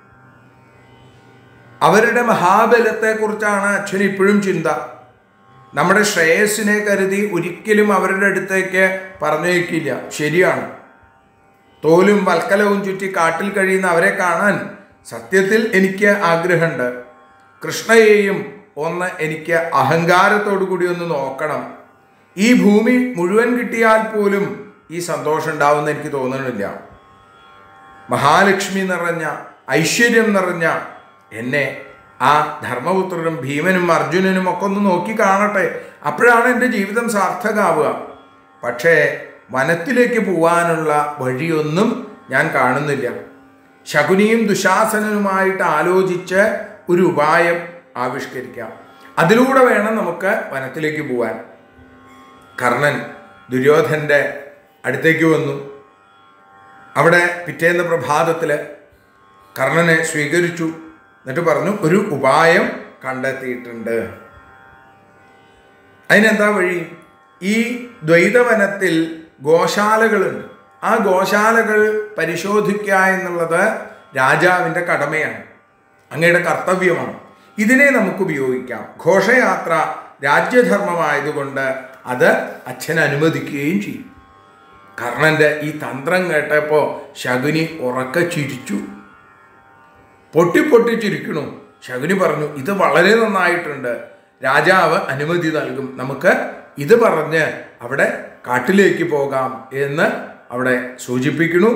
അവരുടെ മഹാബലത്തെക്കുറിച്ചാണ് അച്ഛൻ ഇപ്പോഴും ചിന്ത നമ്മുടെ ശ്രേയസ്സിനെ കരുതി ഒരിക്കലും അവരുടെ അടുത്തേക്ക് പറഞ്ഞയക്കില്ല ശരിയാണ് തോലും വൽക്കലവും ചുറ്റി കാട്ടിൽ കഴിയുന്ന അവരെ കാണാൻ സത്യത്തിൽ എനിക്ക് ആഗ്രഹമുണ്ട് കൃഷ്ണയെയും ഒന്ന് എനിക്ക് അഹങ്കാരത്തോടു കൂടി ഒന്ന് നോക്കണം ഈ ഭൂമി മുഴുവൻ കിട്ടിയാൽ പോലും ഈ സന്തോഷം ഉണ്ടാവുമെന്ന് എനിക്ക് തോന്നണില്ല മഹാലക്ഷ്മി നിറഞ്ഞ ഐശ്വര്യം നിറഞ്ഞ എന്നെ ആ ധർമ്മപുത്രനും ഭീമനും അർജുനനും ഒക്കെ ഒന്ന് നോക്കി കാണട്ടെ അപ്പോഴാണ് എൻ്റെ ജീവിതം സാർത്ഥകാവുക പക്ഷേ വനത്തിലേക്ക് പോവാനുള്ള വഴിയൊന്നും ഞാൻ കാണുന്നില്ല ശകുനിയും ദുശാസനനുമായിട്ട് ആലോചിച്ച് ഒരു ഉപായം ആവിഷ്കരിക്കാം അതിലൂടെ വേണം നമുക്ക് വനത്തിലേക്ക് പോവാൻ കർണൻ ദുര്യോധൻ്റെ അടുത്തേക്ക് വന്നു അവിടെ പിറ്റേന്ന് പ്രഭാതത്തിൽ കർണനെ സ്വീകരിച്ചു എന്നിട്ട് പറഞ്ഞു ഒരു ഉപായം കണ്ടെത്തിയിട്ടുണ്ട് അതിനെന്താ വഴി ഈ ദ്വൈതവനത്തിൽ ഗോശാലകളുണ്ട് ആ ഗോശാലകൾ പരിശോധിക്കുക എന്നുള്ളത് രാജാവിൻ്റെ കടമയാണ് അങ്ങയുടെ കർത്തവ്യമാണ് ഇതിനെ നമുക്ക് ഉപയോഗിക്കാം ഘോഷയാത്ര രാജ്യധർമ്മമായതുകൊണ്ട് അത് അച്ഛൻ അനുവദിക്കുകയും ചെയ്യും കർണന്റെ ഈ തന്ത്രം കേട്ടപ്പോൾ ശകുനി ഉറക്ക ചിരിച്ചു പൊട്ടി പൊട്ടി ചിരിക്കണു ശകുനി പറഞ്ഞു ഇത് വളരെ നന്നായിട്ടുണ്ട് രാജാവ് അനുമതി നൽകും നമുക്ക് ഇത് പറഞ്ഞ് അവിടെ കാട്ടിലേക്ക് പോകാം എന്ന് അവിടെ സൂചിപ്പിക്കുന്നു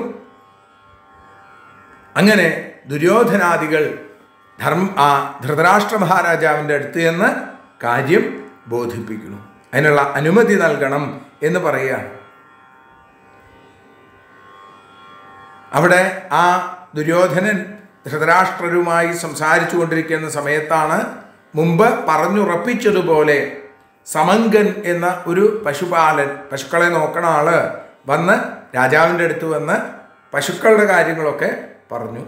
അങ്ങനെ ദുര്യോധനാദികൾ ധർമ്മ ആ ധൃതരാഷ്ട്ര മഹാരാജാവിൻ്റെ അടുത്ത് എന്ന് കാര്യം ബോധിപ്പിക്കുന്നു അതിനുള്ള അനുമതി നൽകണം എന്ന് പറയുകയാണ് അവിടെ ആ ദുര്യോധനൻ ധൃതരാഷ്ട്രരുമായി സംസാരിച്ചു കൊണ്ടിരിക്കുന്ന സമയത്താണ് മുമ്പ് പറഞ്ഞുറപ്പിച്ചതുപോലെ സമങ്കൻ എന്ന ഒരു പശുപാലൻ പശുക്കളെ നോക്കണ ആള് വന്ന് രാജാവിൻ്റെ അടുത്ത് വന്ന് പശുക്കളുടെ കാര്യങ്ങളൊക്കെ പറഞ്ഞു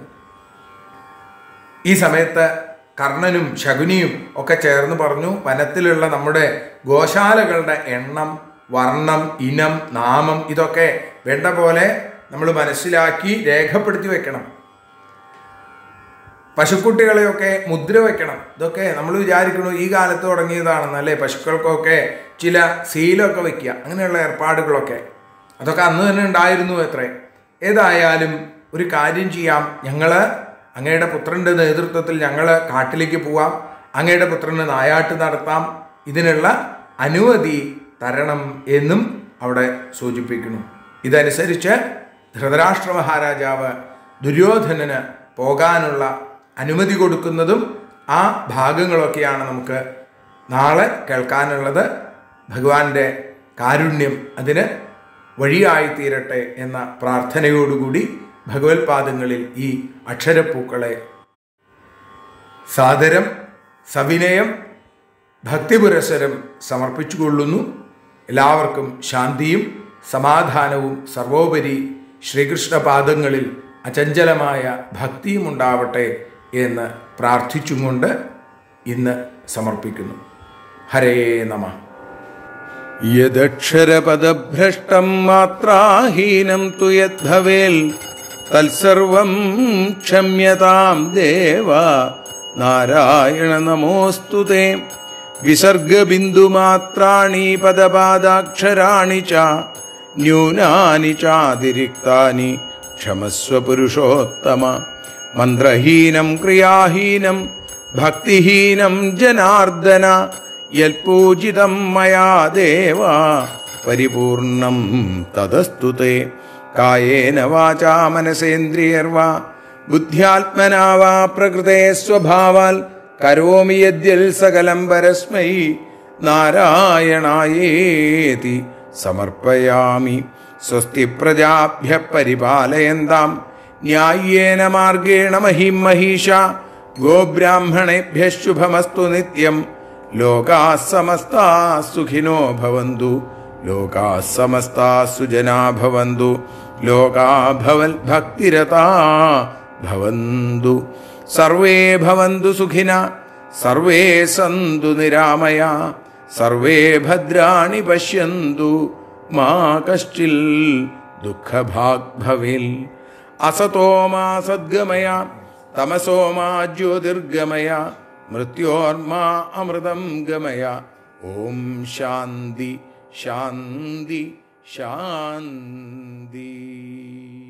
ഈ സമയത്ത് കർണനും ശകുനിയും ഒക്കെ ചേർന്ന് പറഞ്ഞു വനത്തിലുള്ള നമ്മുടെ ഗോശാലകളുടെ എണ്ണം വർണ്ണം ഇനം നാമം ഇതൊക്കെ വേണ്ട പോലെ നമ്മൾ മനസ്സിലാക്കി രേഖപ്പെടുത്തി വെക്കണം പശുക്കുട്ടികളെയൊക്കെ മുദ്ര വെക്കണം ഇതൊക്കെ നമ്മൾ വിചാരിക്കണു ഈ കാലത്ത് തുടങ്ങിയതാണെന്ന് അല്ലേ പശുക്കൾക്കൊക്കെ ചില സീലൊക്കെ വെക്കുക അങ്ങനെയുള്ള ഏർപ്പാടുകളൊക്കെ അതൊക്കെ അന്ന് തന്നെ ഉണ്ടായിരുന്നു എത്രേ ഏതായാലും ഒരു കാര്യം ചെയ്യാം ഞങ്ങൾ അങ്ങയുടെ പുത്രൻ്റെ നേതൃത്വത്തിൽ ഞങ്ങൾ കാട്ടിലേക്ക് പോവാം അങ്ങയുടെ പുത്രന് നായാട്ട് നടത്താം ഇതിനുള്ള അനുമതി തരണം എന്നും അവിടെ സൂചിപ്പിക്കുന്നു ഇതനുസരിച്ച് ധൃതരാഷ്ട്ര മഹാരാജാവ് ദുര്യോധനന് പോകാനുള്ള അനുമതി കൊടുക്കുന്നതും ആ ഭാഗങ്ങളൊക്കെയാണ് നമുക്ക് നാളെ കേൾക്കാനുള്ളത് ഭഗവാന്റെ കാരുണ്യം അതിന് വഴിയായി തീരട്ടെ എന്ന പ്രാർത്ഥനയോടുകൂടി ഭഗവത്പാദങ്ങളിൽ ഈ അക്ഷരപ്പൂക്കളെ സാദരം സവിനയം ഭക്തിപുരസരം സമർപ്പിച്ചുകൊള്ളുന്നു എല്ലാവർക്കും ശാന്തിയും സമാധാനവും സർവോപരി ശ്രീകൃഷ്ണപാദങ്ങളിൽ അചഞ്ചലമായ ഭക്തിയും ഉണ്ടാവട്ടെ എന്ന് പ്രാർത്ഥിച്ചുകൊണ്ട് ഇന്ന് സമർപ്പിക്കുന്നു ഹരേ നമ യദക്ഷരപദഭ്രഷ്ടം മാത്രാഹീനം തു യദ്ഭവേൽ തത്സർവം ക്ഷമ്യതാം ദേവ നാരായണ നമോസ്തു തേ വിസർഗബിന്ദുമാത്രാണി പദപാദാക്ഷരാണി ച ന്യൂനാനി ചാതിരിക്താനി ക്ഷമസ്വ പുരുഷോത്തമ മന്ത്രഹീനം ക്രിയാഹീനം ഭക്തിഹീനം ജനാർദ്ദന യൽപൂജിതം മയാ ദേവ പരിപൂർണം തദസ്തു തേ കായേന വാചാ മനസേന്ദ്രിയർവാ ബുദ്ധ്യാത്മനാ വാ പ്രകൃതേ സ്വഭാവാൽ കരോമി യദ്യൽ സകലം പരസ്മൈ നാരായണായേതി സമർപ്പയാമി സ്വസ്തി പ്രജാഭ്യ പരിപാലയന്താം ന്യായേന മാർഗേണ മഹിം മഹീഷ ഗോബ്രാഹ്മണേഭ്യ ശുഭമസ്തു നിത്യം ലോകാ സമസ്താ സുഖിനോ ഭവന്തു ലോകാ സമസ്താ സുജനാ ഭവന്തു ലോകാ ഭവൽ ഭക്തിരതാ ഭവന്തു സർവേ ഭവന്തു സുഖിന സർവേ സന്തു നിരാമയ സർവേ ഭദ്രാണി പശ്യന്തു മാ കശ്ചിൽ ദുഃഖഭാഗ് ഭവിൽ അസതോ മാ സദ്ഗമയ തമസോ മാ ജ്യോതിർഗമയ മൃത്യോർമാ അമൃതം ഗമയ ഓം ശാന്തി ശാന്തി ശാന്തി